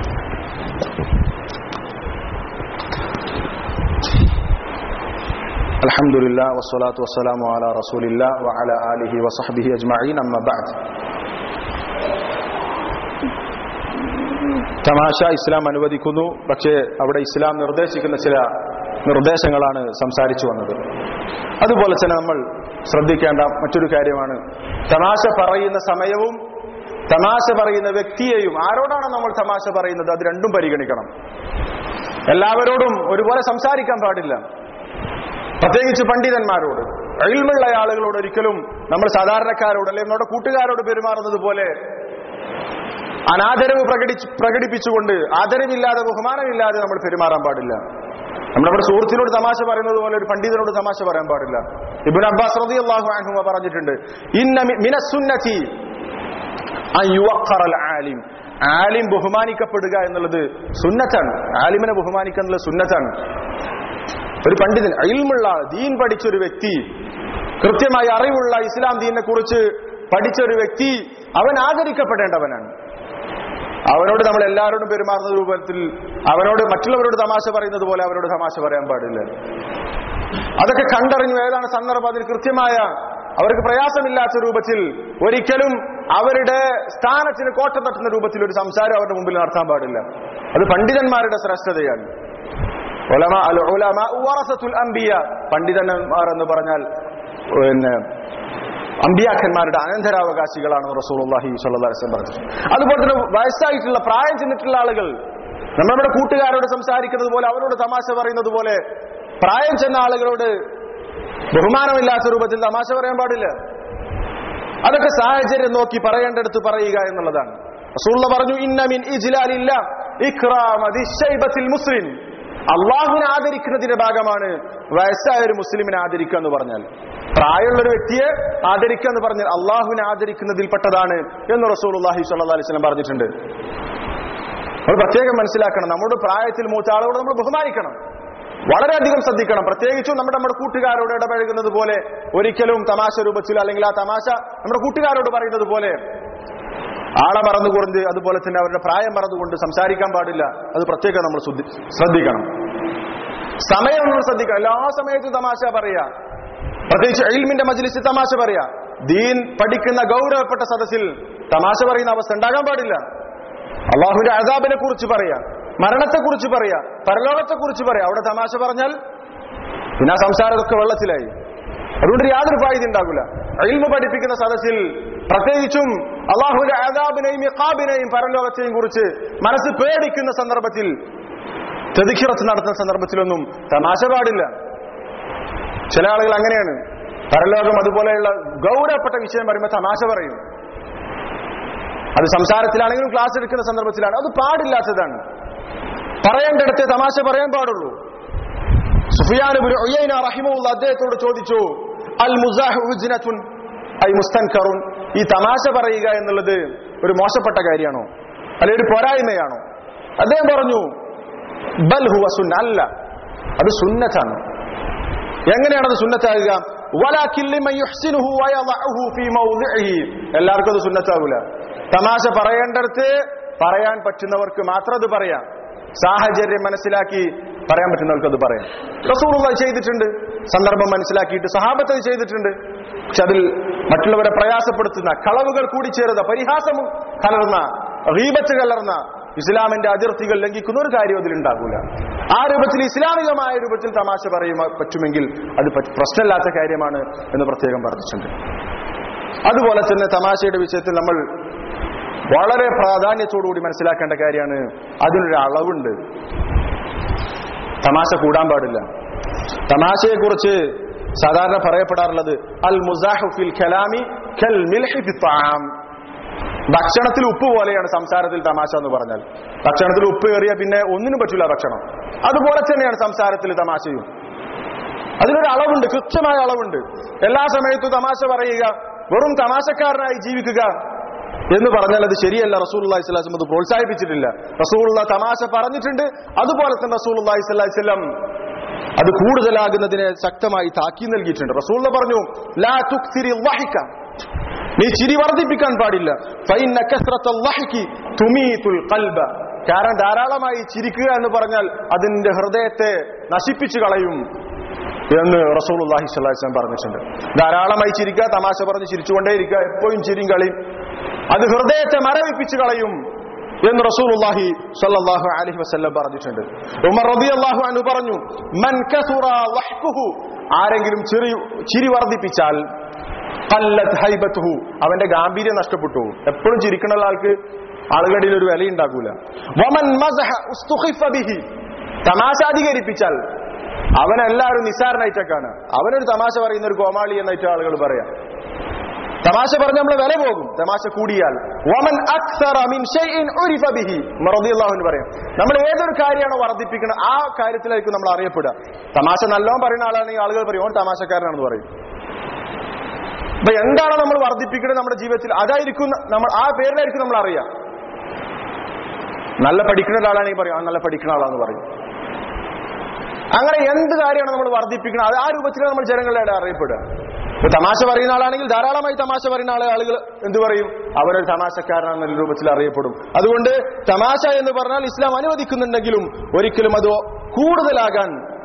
Speaker 1: الحمد لله والصلاة والسلام على رسول الله وعلى آله وصحبه أجمعين أما بعد തമാശ ഇസ്ലാം അനുവദിക്കുന്നു പക്ഷേ അവിടെ ഇസ്ലാം നിർദ്ദേശിക്കുന്ന ചില നിർദ്ദേശങ്ങളാണ് സംസാരിച്ചു വന്നത് അതുപോലെ തന്നെ നമ്മൾ ശ്രദ്ധിക്കേണ്ട മറ്റൊരു കാര്യമാണ് തമാശ പറയുന്ന സമയവും തമാശ പറയുന്ന വ്യക്തിയെയും ആരോടാണ് നമ്മൾ തമാശ പറയുന്നത് അത് രണ്ടും പരിഗണിക്കണം എല്ലാവരോടും ഒരുപോലെ സംസാരിക്കാൻ പാടില്ല പ്രത്യേകിച്ച് പണ്ഡിതന്മാരോട് അയിൽമുള്ള ആളുകളോട് ഒരിക്കലും നമ്മൾ സാധാരണക്കാരോട് അല്ലെങ്കിൽ നമ്മുടെ കൂട്ടുകാരോട് പെരുമാറുന്നത് പോലെ അനാദരവ് പ്രകടിച്ച് പ്രകടിപ്പിച്ചുകൊണ്ട് ആദരവില്ലാതെ ബഹുമാനമില്ലാതെ നമ്മൾ പെരുമാറാൻ പാടില്ല നമ്മുടെ സുഹൃത്തിനോട് തമാശ പറയുന്നത് പോലെ ഒരു പണ്ഡിതനോട് തമാശ പറയാൻ പാടില്ല ഇബുൻ അബ്ബാസ് റതി അള്ളാഹു അൻഹുമ പറഞ്ഞിട്ടുണ്ട് ഇന്ന മിനസുന്നതി ആലിം ആലിം ബഹുമാനിക്കപ്പെടുക എന്നുള്ളത് സുന്നത്താണ് ആലിമിനെ ബഹുമാനിക്കുക എന്നുള്ളത് സുന്നത്താണ് ഒരു പണ്ഡിതൻ അയിൽമുള്ള ദീൻ പഠിച്ച ഒരു വ്യക്തി കൃത്യമായി അറിവുള്ള ഇസ്ലാം ദീനിനെ കുറിച്ച് പഠിച്ച ഒരു വ്യക്തി അവൻ ആദരിക്കപ്പെടേണ്ടവനാണ് അവനോട് നമ്മൾ എല്ലാവരോടും പെരുമാറുന്ന രൂപത്തിൽ അവനോട് മറ്റുള്ളവരോട് തമാശ പറയുന്നത് പോലെ അവരോട് തമാശ പറയാൻ പാടില്ല അതൊക്കെ കണ്ടറിഞ്ഞു ഏതാണ് സന്ദർഭം അതിന് കൃത്യമായ അവർക്ക് പ്രയാസമില്ലാത്ത രൂപത്തിൽ ഒരിക്കലും അവരുടെ സ്ഥാനത്തിന് കോട്ടം തട്ടുന്ന രൂപത്തിൽ ഒരു സംസാരം അവരുടെ മുമ്പിൽ നടത്താൻ പാടില്ല അത് പണ്ഡിതന്മാരുടെ ശ്രേഷ്ഠതയാണ് ഉലമ അൽ ഉലമ വറസത്തുൽ അംബിയ പണ്ഡിതന്മാർ എന്ന് പറഞ്ഞാൽ പിന്നെ അമ്പിയാക്കന്മാരുടെ അനന്തരാവകാശികളാണ് റസൂലുള്ളാഹി സ്വല്ലല്ലാഹി അലൈഹി വസല്ലം പറഞ്ഞത് അതുപോലെ തന്നെ വയസ്സായിട്ടുള്ള പ്രായം ചെന്നിട്ടുള്ള ആളുകൾ നമ്മുടെ കൂട്ടുകാരോട് സംസാരിക്കുന്നത് പോലെ അവരോട് തമാശ പറയുന്നത് പോലെ പ്രായം ചെന്ന ആളുകളോട് ബഹുമാനമില്ലാത്ത രൂപത്തിൽ തമാശ പറയാൻ പാടില്ല അതൊക്കെ സാഹചര്യം നോക്കി പറയേണ്ടടുത്ത് പറയുക എന്നുള്ളതാണ് റസൂള്ള പറഞ്ഞു ഇന്നമിൻ ഇജ്ലാലില്ല ഇക്റാമതി ശൈബത്തിൽ മുസ്ലിം അള്ളാഹുവിനെ ആദരിക്കുന്നതിന്റെ ഭാഗമാണ് വയസ്സായ ഒരു മുസ്ലിമിനെ ആദരിക്കുക എന്ന് പറഞ്ഞാൽ പ്രായമുള്ള ഒരു വ്യക്തിയെ ആദരിക്കുക എന്ന് പറഞ്ഞാൽ അള്ളാഹുവിനെ ആദരിക്കുന്നതിൽപ്പെട്ടതാണ് എന്ന് റസൂലുള്ളാഹി സ്വല്ലല്ലാഹി അലൈഹി വസല്ലം പറഞ്ഞിട്ടുണ്ട് നമ്മൾ പ്രത്യേകം മനസ്സിലാക്കണം നമ്മുടെ പ്രായത്തിൽ മൂത്ത ആളുകളോട് നമ്മൾ ബഹുമാനിക്കണം വളരെയധികം ശ്രദ്ധിക്കണം പ്രത്യേകിച്ചും നമ്മുടെ നമ്മുടെ കൂട്ടുകാരോട് ഇടപഴകുന്നത് പോലെ ഒരിക്കലും തമാശ രൂപത്തിൽ അല്ലെങ്കിൽ ആ തമാശ നമ്മുടെ കൂട്ടുകാരോട് പറയുന്നത് പോലെ ആളെ മറന്നുകൊണ്ട് അതുപോലെ തന്നെ അവരുടെ പ്രായം മറന്നുകൊണ്ട് സംസാരിക്കാൻ പാടില്ല അത് പ്രത്യേകം നമ്മൾ ശ്രദ്ധി- ശ്രദ്ധിക്കണം സമയം നമ്മൾ ശ്രദ്ധിക്കണം എല്ലാ സമയത്തും തമാശ പറയാ പ്രത്യേകിച്ച് എൽമിന്റെ മജ്ലിസിൽ തമാശ പറയാ ദീൻ പഠിക്കുന്ന ഗൗരവപ്പെട്ട സദസ്സിൽ തമാശ പറയുന്ന അവസ്ഥ ഉണ്ടാകാൻ പാടില്ല അള്ളാഹുവിന്റെ അതാബിനെ കുറിച്ച് പറയാ മരണത്തെ കുറിച്ച് പറയാ പരലോകത്തെ കുറിച്ച് പറയാ അവിടെ തമാശ പറഞ്ഞാൽ പിന്നെ ആ സംസാരമൊക്കെ വെള്ളത്തിലായി അതുകൊണ്ട് യാതൊരു ഫായിദ ഉണ്ടാകില്ല അയിൽമ പഠിപ്പിക്കുന്ന സദസ്സിൽ പ്രത്യേകിച്ചും അള്ളാഹുവിന്റെ അതാബിനെയും ഇഖാബിനെയും പരലോകത്തെയും കുറിച്ച് മനസ്സ് പേടിക്കുന്ന സന്ദർഭത്തിൽ തെതിക്കിറച്ച് നടത്തുന്ന സന്ദർഭത്തിലൊന്നും തമാശ പാടില്ല ചില ആളുകൾ അങ്ങനെയാണ് പരലോകം അതുപോലെയുള്ള ഗൗരവപ്പെട്ട വിഷയം പറയുമ്പോൾ തമാശ പറയും അത് സംസാരത്തിലാണെങ്കിലും ക്ലാസ് എടുക്കുന്ന സന്ദർഭത്തിലാണ് അത് പാടില്ലാത്തതാണ് പറയേണ്ടടുത്ത് തമാശ പറയാൻ പാടുള്ളൂ സുഫിയാനുബിൻ ഉയ്യൈന റഹിമുള്ള അദ്ദേഹത്തോട് ചോദിച്ചു അൽ മുസാഹു ഉജ്നത്തുൻ ഐ മുസ്തൻകറുൻ ഈ തമാശ പറയുക എന്നുള്ളത് ഒരു മോശപ്പെട്ട കാര്യമാണോ അല്ലെങ്കിൽ ഒരു പോരായ്മയാണോ അദ്ദേഹം പറഞ്ഞു ബൽ ഹുവ സുന്ന അല്ല അത് സുന്നത്താണ് എങ്ങനെയാണ് അത് സുന്നത്താകുക വലാകിൻ ലിമൻ യുഹ്സിനുഹു വയളഉഹു ഫീ മൗദിഇഹി എല്ലാവർക്കും അത് സുന്നത്താകൂല തമാശ പറയേണ്ടടുത്ത് പറയാൻ പറ്റുന്നവർക്ക് മാത്രം അത് പറയാം സാഹചര്യം മനസ്സിലാക്കി പറയാൻ പറ്റുന്നവർക്ക് അത് പറയാം റസൂലുള്ള ചെയ്തിട്ടുണ്ട് സന്ദർഭം മനസ്സിലാക്കിയിട്ട് സഹാബത്ത് അത് ചെയ്തിട്ടുണ്ട് പക്ഷെ അതിൽ മറ്റുള്ളവരെ പ്രയാസപ്പെടുത്തുന്ന കളവുകൾ കൂടിച്ചേരുന്ന പരിഹാസം കലർന്ന റീബത്ത് കലർന്ന ഇസ്ലാമിന്റെ അതിർത്തികൾ ലംഘിക്കുന്ന ഒരു കാര്യം അതിലുണ്ടാകൂല ആ രൂപത്തിൽ ഇസ്ലാമികമായ രൂപത്തിൽ തമാശ പറയുക പറ്റുമെങ്കിൽ അത് പറ്റ- പ്രശ്നമില്ലാത്ത കാര്യമാണ് എന്ന് പ്രത്യേകം പറഞ്ഞിട്ടുണ്ട് അതുപോലെ തന്നെ തമാശയുടെ വിഷയത്തിൽ നമ്മൾ വളരെ പ്രാധാന്യത്തോടുകൂടി മനസ്സിലാക്കേണ്ട കാര്യമാണ് അതിനൊരു അളവുണ്ട് തമാശ കൂടാൻ പാടില്ല തമാശയെ കുറിച്ച് സാധാരണ പറയപ്പെടാറുള്ളത് അൽ മുസാഹു ഫിൽ കലാമി കൽ മിൽഹി ഫി ത്വാം ഭക്ഷണത്തിൽ ഉപ്പ് പോലെയാണ് സംസാരത്തിൽ തമാശ എന്ന് പറഞ്ഞാൽ ഭക്ഷണത്തിൽ ഉപ്പ് കയറിയ പിന്നെ ഒന്നിനും പറ്റില്ല ഭക്ഷണം അതുപോലെ തന്നെയാണ് സംസാരത്തിൽ തമാശയും അതിനൊരു അളവുണ്ട് കൃത്യമായ അളവുണ്ട് എല്ലാ സമയത്തും തമാശ പറയുക വെറും തമാശക്കാരനായി ജീവിക്കുക എന്ന് പറഞ്ഞാൽ അത് ശരിയല്ല റസൂൽ അള്ളഹി സ്വലാസ്ലം അത് പ്രോത്സാഹിപ്പിച്ചിട്ടില്ല റസൂലുള്ള തമാശ പറഞ്ഞിട്ടുണ്ട് അതുപോലെ തന്നെ റസൂൽ അള്ളഹി സ്വലാസ്ലം അത് കൂടുതലാകുന്നതിനെ ശക്തമായി താക്കി നൽകിയിട്ടുണ്ട് റസൂള്ള പറഞ്ഞു ലാ തുക്തിരി വഹിക്ക നീ ചിരി വർദ്ധിപ്പിക്കാൻ പാടില്ല ഫൈന കസ്റത്തൽ വഹിക്കി തുമീതുൽ ഖൽബ കാരണം ധാരാളമായി ചിരിക്കുക എന്ന് പറഞ്ഞാൽ അതിന്റെ ഹൃദയത്തെ നശിപ്പിച്ചു കളയും എന്ന് റസൂലുള്ളാഹി സ്വല്ലല്ലാഹി അലൈഹി വസല്ലം പറഞ്ഞിട്ടുണ്ട് ധാരാളമായി ചിരിക്കുക തമാശ പറഞ്ഞ് ചിരിച്ചുകൊണ്ടേയിരിക്കുക എപ്പോഴും ചിരിയും കളിയും അത് ഹൃദയത്തെ മരവിപ്പിച്ചു കളയും എന്ന് റസൂലുള്ളാഹി സ്വല്ലല്ലാഹു അലൈഹി വസല്ലം പറഞ്ഞിട്ടുണ്ട് ഉമർ റളിയല്ലാഹു അൻഹു പറഞ്ഞു മൻ കസുറ വഹ്കുഹു ആരെങ്കിലും ചിരി ചിരി വർദ്ധിപ്പിച്ചാൽ ഖല്ലത് ഹൈബത്തുഹു അവന്റെ ഗാംഭീര്യം നഷ്ടപ്പെട്ടു എപ്പോഴും ചിരിക്കുന്ന ആൾക്ക് ആളുകളുടെ ഇടയിൽ ഒരു വില ഉണ്ടാകൂല വമൻ മസഹ ഉസ്തുഖിഫ ബിഹി തമാശ അധികരിപ്പിച്ചാൽ അവനെല്ലാവരും നിസാരനായിട്ടൊക്കെയാണ് അവനൊരു തമാശ പറയുന്ന ഒരു കോമാളി എന്നായിട്ട് ആളുകൾ പറയാം തമാശ പറഞ്ഞ് നമ്മളെ വില പോകും തമാശ കൂടിയാൽ വമൻ അക്സറ മിൻ ഷൈഇൻ ഉരിഫ ബിഹി റളിയല്ലാഹു പറയാം നമ്മൾ ഏതൊരു കാര്യമാണോ വർദ്ധിപ്പിക്കുന്നത് ആ കാര്യത്തിലായിരിക്കും നമ്മൾ അറിയപ്പെടുക തമാശ നല്ലോണം പറയുന്ന ആളാണെങ്കിൽ ആളുകൾ പറയും ഓൻ തമാശക്കാരനാണെന്ന് പറയും അപ്പൊ എന്താണോ നമ്മൾ വർദ്ധിപ്പിക്കുന്നത് നമ്മുടെ ജീവിതത്തിൽ അതായിരിക്കും നമ്മൾ ആ പേരിലായിരിക്കും നമ്മൾ അറിയാം നല്ല പഠിക്കുന്ന ഒരാളാണെങ്കിൽ പറയും ആ നല്ല പഠിക്കുന്ന ആളാന്ന് പറയും അങ്ങനെ എന്ത് കാര്യമാണ് നമ്മൾ വർദ്ധിപ്പിക്കുന്നത് അത് ആ രൂപത്തിലാണ് നമ്മൾ ജനങ്ങളുടെ അറിയപ്പെടുക ഇപ്പൊ തമാശ പറയുന്ന ആളാണെങ്കിൽ ധാരാളമായി തമാശ പറയുന്ന ആളെ ആളുകൾ എന്ത് പറയും അവരൊരു തമാശക്കാരനാണെന്ന രൂപത്തിൽ അറിയപ്പെടും അതുകൊണ്ട് തമാശ എന്ന് പറഞ്ഞാൽ ഇസ്ലാം അനുവദിക്കുന്നുണ്ടെങ്കിലും ഒരിക്കലും അത് കൂടുതലാകാൻ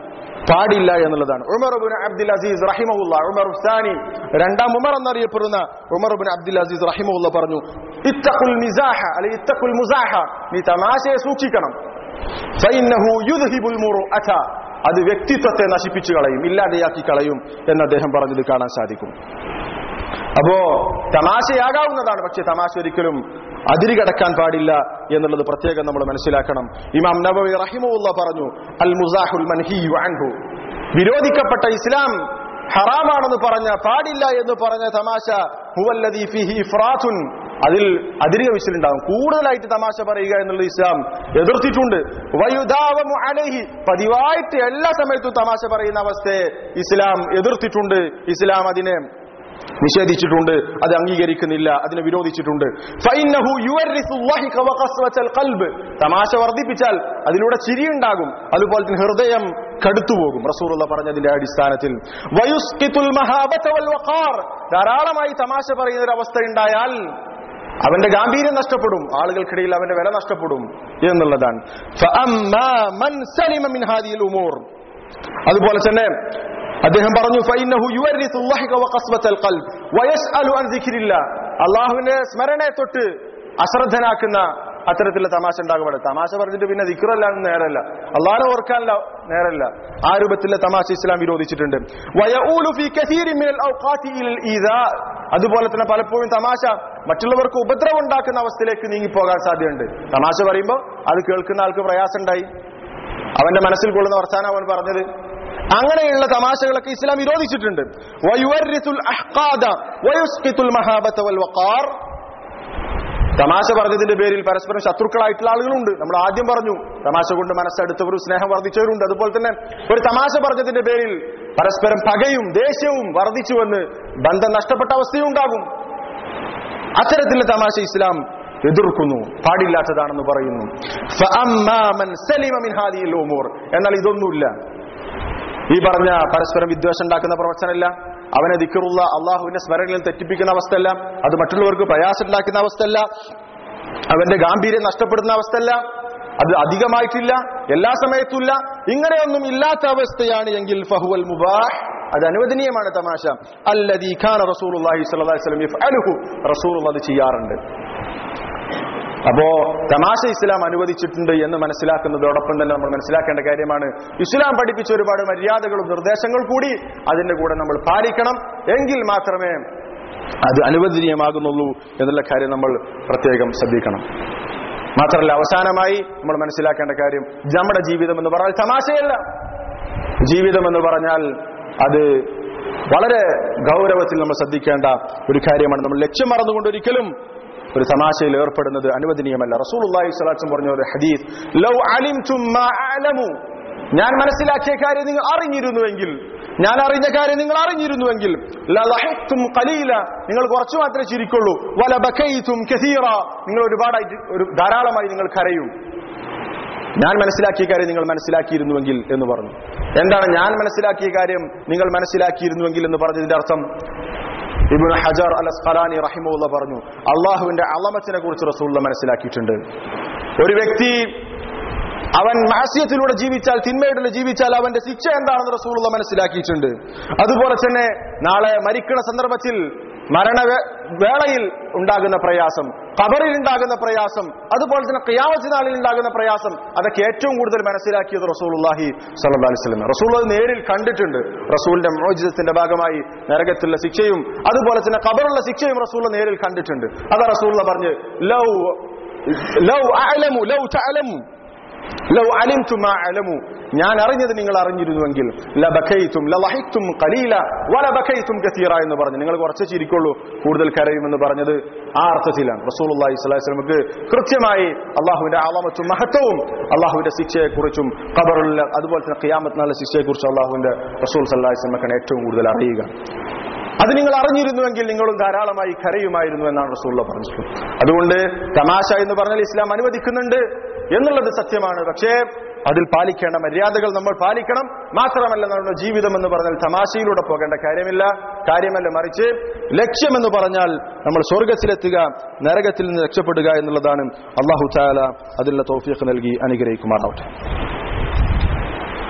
Speaker 1: പാടില്ല എന്നുള്ളതാണ് ഉമർ ഉബിൻ അബ്ദുൽ അസീസ് റഹിമുല്ല ഉമർ ഉസാനി രണ്ടാം ഉമർ എന്നറിയപ്പെടുന്ന ഉമർ ഉബിൻ അബ്ദുൽ അസീസ് റഹിമുല്ല പറഞ്ഞു ഇത്തഖുൽ മിസാഹ അല്ലെ ഇത്തഖുൽ മുസാഹ നീ തമാശയെ സൂക്ഷിക്കണം ഫൈന്നഹു യുദ്ഹിബുൽ മുറുഅത അത് വ്യക്തിത്വത്തെ നശിപ്പിച്ചു കളയും ഇല്ലാതെയാക്കി കളയും എന്ന് അദ്ദേഹം പറഞ്ഞത് കാണാൻ സാധിക്കും അപ്പോ തമാശയാകാവുന്നതാണ് പക്ഷെ തമാശ ഒരിക്കലും അതിരുകടക്കാൻ പാടില്ല എന്നുള്ളത് പ്രത്യേകം നമ്മൾ മനസ്സിലാക്കണം ഇമാം നബവി റഹിമുല്ല പറഞ്ഞു അൽ മുസാഹുൽ മൻഹിയു അൻഹു വിരോധിക്കപ്പെട്ട ഇസ്ലാം ഹറാമാണെന്ന് പറഞ്ഞ പാടില്ല എന്ന് പറഞ്ഞ തമാശ ഹുവല്ലദീ ഫിഹി ഇഫ്രാത്തുൻ അതിൽ അതിരുകവിശലുണ്ടാകും കൂടുതലായിട്ട് തമാശ പറയുക എന്നുള്ളത് ഇസ്ലാം എതിർത്തിട്ടുണ്ട് വയുദാവമു അലൈഹി പതിവായിട്ട് എല്ലാ സമയത്തും തമാശ പറയുന്ന അവസ്ഥയെ ഇസ്ലാം എതിർത്തിട്ടുണ്ട് ഇസ്ലാം അതിനെ നിഷേധിച്ചിട്ടുണ്ട് അത് അംഗീകരിക്കുന്നില്ല അതിനെ വിരോധിച്ചിട്ടുണ്ട് ഫൈന്നഹു യുവർരിസു ളഹിക വഖസ്വതൽ ഖൽബ് തമാശ വർദ്ധിപ്പിച്ചാൽ അതിലൂടെ ചിരിയുണ്ടാകും അതുപോലെ തന്നെ ഹൃദയം കടുത്തുപോകും റസൂലുള്ള പറഞ്ഞതിന്റെ അടിസ്ഥാനത്തിൽ വയുസ്കിതുൽ മഹാബത വൽ വഖാർ ധാരാളമായി തമാശ പറയുന്ന ഒരു അവസ്ഥ ഉണ്ടായാൽ അവന്റെ ഗാംഭീര്യം നഷ്ടപ്പെടും ആളുകൾക്കിടയിൽ അവന്റെ വില നഷ്ടപ്പെടും എന്നുള്ളതാണ് ഫഅമ്മാ മൻ സലിമ മിൻ ഹാദിഹിൽ ഉമൂർ അതുപോലെ തന്നെ അദ്ദേഹം പറഞ്ഞു ഫൈന്നഹു യുവർരിസു ളഹിക വഖസ്വതൽ ഖൽബ് വയസ്അലു അൻ ദിക്രില്ലാ അല്ലാഹുവിന്റെ സ്മരണയെ തൊട്ട് അശ്രദ്ധനാക്കുന്ന അത്തരത്തിലുള്ള തമാശ ഉണ്ടാകപ്പെടും തമാശ പറഞ്ഞിട്ട് പിന്നെ ദിക്റല്ല നേരല്ല അള്ളാഹനെ ഓർക്കാനല്ല നേരല്ല ആ രൂപത്തിലുള്ള തമാശ ഇസ്ലാം വിരോധിച്ചിട്ടുണ്ട് വയഊലു ഫീ കസീരിൻ മിനൽ ഔഖാതി ഇലൽ ഈദാ അതുപോലെ തന്നെ പലപ്പോഴും തമാശ മറ്റുള്ളവർക്ക് ഉപദ്രവം ഉണ്ടാക്കുന്ന അവസ്ഥയിലേക്ക് നീങ്ങിപ്പോകാൻ സാധ്യതയുണ്ട് തമാശ പറയുമ്പോൾ അത് കേൾക്കുന്ന ആൾക്ക് പ്രയാസം ഉണ്ടായി അവന്റെ മനസ്സിൽ കൊള്ളുന്ന വർത്താനം അവൻ പറഞ്ഞത് അങ്ങനെയുള്ള തമാശകളൊക്കെ ഇസ്ലാം വിരോധിച്ചിട്ടുണ്ട് വയുവർരിസുൽ അഹ്ഖാദ വയുസ്ഖിതുൽ മഹാബത വൽ വഖാർ തമാശ പറഞ്ഞതിന്റെ പേരിൽ പരസ്പരം ശത്രുക്കളായിട്ടുള്ള ആളുകളുണ്ട് നമ്മൾ ആദ്യം പറഞ്ഞു തമാശ കൊണ്ട് മനസ്സെടുത്തവർ സ്നേഹം വർദ്ധിച്ചവരുണ്ട് അതുപോലെ തന്നെ ഒരു തമാശ പറഞ്ഞതിന്റെ പേരിൽ പരസ്പരം പകയും ദേഷ്യവും വർദ്ധിച്ചുവെന്ന് ബന്ധം നഷ്ടപ്പെട്ട അവസ്ഥയും ഉണ്ടാകും അത്തരത്തിലുള്ള തമാശ ഇസ്ലാം എതിർക്കുന്നു പാടില്ലാത്തതാണെന്ന് പറയുന്നു ഫഅമ്മാ മൻ സലിമ മിൻ ഹാദിഹിൽ ഉമൂർ എന്നാൽ ഇതൊന്നുമില്ല ഈ പറഞ്ഞ പരസ്പരം വിദ്വേഷം ഉണ്ടാക്കുന്ന പ്രവർത്തനമല്ല അവനെ ദിക്കറുള്ള അള്ളാഹുവിന്റെ സ്മരണയിൽ തെറ്റിപ്പിക്കുന്ന അവസ്ഥയല്ല അത് മറ്റുള്ളവർക്ക് പ്രയാസം ഉണ്ടാക്കുന്ന അവസ്ഥയല്ല അവന്റെ ഗാംഭീര്യം നഷ്ടപ്പെടുന്ന അവസ്ഥയല്ല അത് അധികമായിട്ടില്ല എല്ലാ സമയത്തുമില്ല ഇങ്ങനെയൊന്നും ഇല്ലാത്ത അവസ്ഥയാണ് എങ്കിൽ ഫഹുവൽ മുബാഹ് അത് അനുവദനീയമാണ് തമാശ അല്ലദീ ഖാന റസൂലുള്ളാഹി സ്വല്ലല്ലാഹി അലൈഹി വസല്ലം യഫ്അലുഹു റസൂലുള്ള അത് ചെയ്യാറുണ്ട് അപ്പോ തമാശ ഇസ്ലാം അനുവദിച്ചിട്ടുണ്ട് എന്ന് മനസ്സിലാക്കുന്നതോടൊപ്പം തന്നെ നമ്മൾ മനസ്സിലാക്കേണ്ട കാര്യമാണ് ഇസ്ലാം പഠിപ്പിച്ച ഒരുപാട് മര്യാദകളും നിർദ്ദേശങ്ങൾ കൂടി അതിന്റെ കൂടെ നമ്മൾ പാലിക്കണം എങ്കിൽ മാത്രമേ അത് അനുവദനീയമാകുന്നുള്ളൂ എന്നുള്ള കാര്യം നമ്മൾ പ്രത്യേകം ശ്രദ്ധിക്കണം മാത്രമല്ല അവസാനമായി നമ്മൾ മനസ്സിലാക്കേണ്ട കാര്യം നമ്മുടെ ജീവിതം എന്ന് പറഞ്ഞാൽ തമാശയല്ല ജീവിതം എന്ന് പറഞ്ഞാൽ അത് വളരെ ഗൗരവത്തിൽ നമ്മൾ ശ്രദ്ധിക്കേണ്ട ഒരു കാര്യമാണ് നമ്മൾ ലക്ഷ്യം മറന്നുകൊണ്ട് ഒരിക്കലും ഒരു തമാശയിൽ ഏർപ്പെടുന്നത് അനുവദനീയമല്ല റസൂലുള്ളാഹി സ്വലാച്ചും പറഞ്ഞ ഒരു ഹദീസ് ലൗ അലിംതും മാ അഅലമു ഞാൻ മനസ്സിലാക്കിയ കാര്യം നിങ്ങൾ അറിഞ്ഞിരുന്നുവെങ്കിൽ ഞാൻ അറിഞ്ഞ കാര്യം നിങ്ങൾ അറിഞ്ഞിരുന്നുവെങ്കിൽ ലളഹിഖ്തും ഖലീല നിങ്ങൾ കുറച്ചു മാത്രമേ ചിരിക്കുള്ളൂ വല ബകൈതും കസീറ നിങ്ങൾ ഒരുപാടായിട്ട് ഒരു ധാരാളമായി നിങ്ങൾ കരയും ഞാൻ മനസ്സിലാക്കിയ കാര്യം നിങ്ങൾ മനസ്സിലാക്കിയിരുന്നുവെങ്കിൽ എന്ന് പറഞ്ഞു എന്താണ് ഞാൻ മനസ്സിലാക്കിയ കാര്യം നിങ്ങൾ മനസ്സിലാക്കിയിരുന്നുവെങ്കിൽ എന്ന് പറഞ്ഞതിന്റെ അർത്ഥം ഇബ്നു ഹജർ അൽ അസ്ഖലാനി റഹിമുള്ള പറഞ്ഞു അള്ളാഹുവിന്റെ അളമത്തിനെ കുറിച്ച് റസൂള്ള മനസ്സിലാക്കിയിട്ടുണ്ട് ഒരു വ്യക്തി അവൻ മാസ്യത്തിലൂടെ ജീവിച്ചാൽ തിന്മയുടെ ജീവിച്ചാൽ അവന്റെ ശിക്ഷ എന്താണെന്ന് റസൂലുള്ള മനസ്സിലാക്കിയിട്ടുണ്ട് അതുപോലെ തന്നെ നാളെ മരിക്കുന്ന സന്ദർഭത്തിൽ മരണ വേളയിൽ ഉണ്ടാകുന്ന പ്രയാസം കബറിൽ ഉണ്ടാകുന്ന പ്രയാസം അതുപോലെ തന്നെ ക്രിയാമത്ത് നാളിൽ ഉണ്ടാകുന്ന പ്രയാസം അതൊക്കെ ഏറ്റവും കൂടുതൽ മനസ്സിലാക്കിയത് റസൂലുള്ളാഹി സല്ലല്ലാഹു അലൈഹി വസല്ലം റസൂൽ അത് നേരിൽ കണ്ടിട്ടുണ്ട് റസൂലിന്റെ മോചിതത്തിന്റെ ഭാഗമായി നരകത്തിലുള്ള ശിക്ഷയും അതുപോലെ തന്നെ കബറുള്ള ശിക്ഷയും റസൂൽ നേരിൽ കണ്ടിട്ടുണ്ട് അതാ റസൂൽ പറഞ്ഞ് ലൗ ലൗ അലമു ലൗ തഅലമു ലൗ അലിംതു മാ അലമു ഞാൻ അറിഞ്ഞത് നിങ്ങൾ അറിഞ്ഞിരുന്നുവെങ്കിൽ ലബഖൈതും ലളഹിഖ്തും ഖലീല വലബഖൈതും കസീറ എന്ന് പറഞ്ഞു നിങ്ങൾ കുറച്ച് ചിരിക്കുള്ളൂ കൂടുതൽ കരയുമെന്ന് പറഞ്ഞത് ആ അർത്ഥത്തിലാണ് റസൂലുള്ളാഹി സ്വല്ലല്ലാഹി അലൈഹി വസല്ലമക്ക് കൃത്യമായി അള്ളാഹുവിന്റെ ആളമത്തും മഹത്വവും അള്ളാഹുവിന്റെ ശിക്ഷയെക്കുറിച്ചും ഖബറുള്ള അതുപോലെ തന്നെ ഖിയാമത്ത് നാളെ ശിക്ഷയെക്കുറിച്ചും അള്ളാഹുവിന്റെ റസൂൽ സല്ലല്ലാഹി അലൈഹി വസല്ലമക്കാണ് ഏറ്റവും കൂടുതൽ അറിയുക അത് നിങ്ങൾ അറിഞ്ഞിരുന്നുവെങ്കിൽ നിങ്ങളും ധാരാളമായി കരയുമായിരുന്നു എന്നാണ് റസൂള്ള പറഞ്ഞിട്ടുള്ളത് അതുകൊണ്ട് തമാശ എന്ന് പറഞ്ഞാൽ ഇസ്ലാം അനുവദിക്കുന്നുണ്ട് എന്നുള്ളത് സത്യമാണ് പക്ഷേ അതിൽ പാലിക്കേണ്ട മര്യാദകൾ നമ്മൾ പാലിക്കണം മാത്രമല്ല നമ്മുടെ ജീവിതം എന്ന് പറഞ്ഞാൽ തമാശയിലൂടെ പോകേണ്ട കാര്യമില്ല കാര്യമല്ല മറിച്ച് ലക്ഷ്യമെന്ന് പറഞ്ഞാൽ നമ്മൾ സ്വർഗത്തിലെത്തുക നരകത്തിൽ നിന്ന് രക്ഷപ്പെടുക എന്നുള്ളതാണ് അള്ളാഹു ചാല അതിലുള്ള തോഫിയൊക്കെ നൽകി അനുഗ്രഹിക്കുമാറാവട്ടെ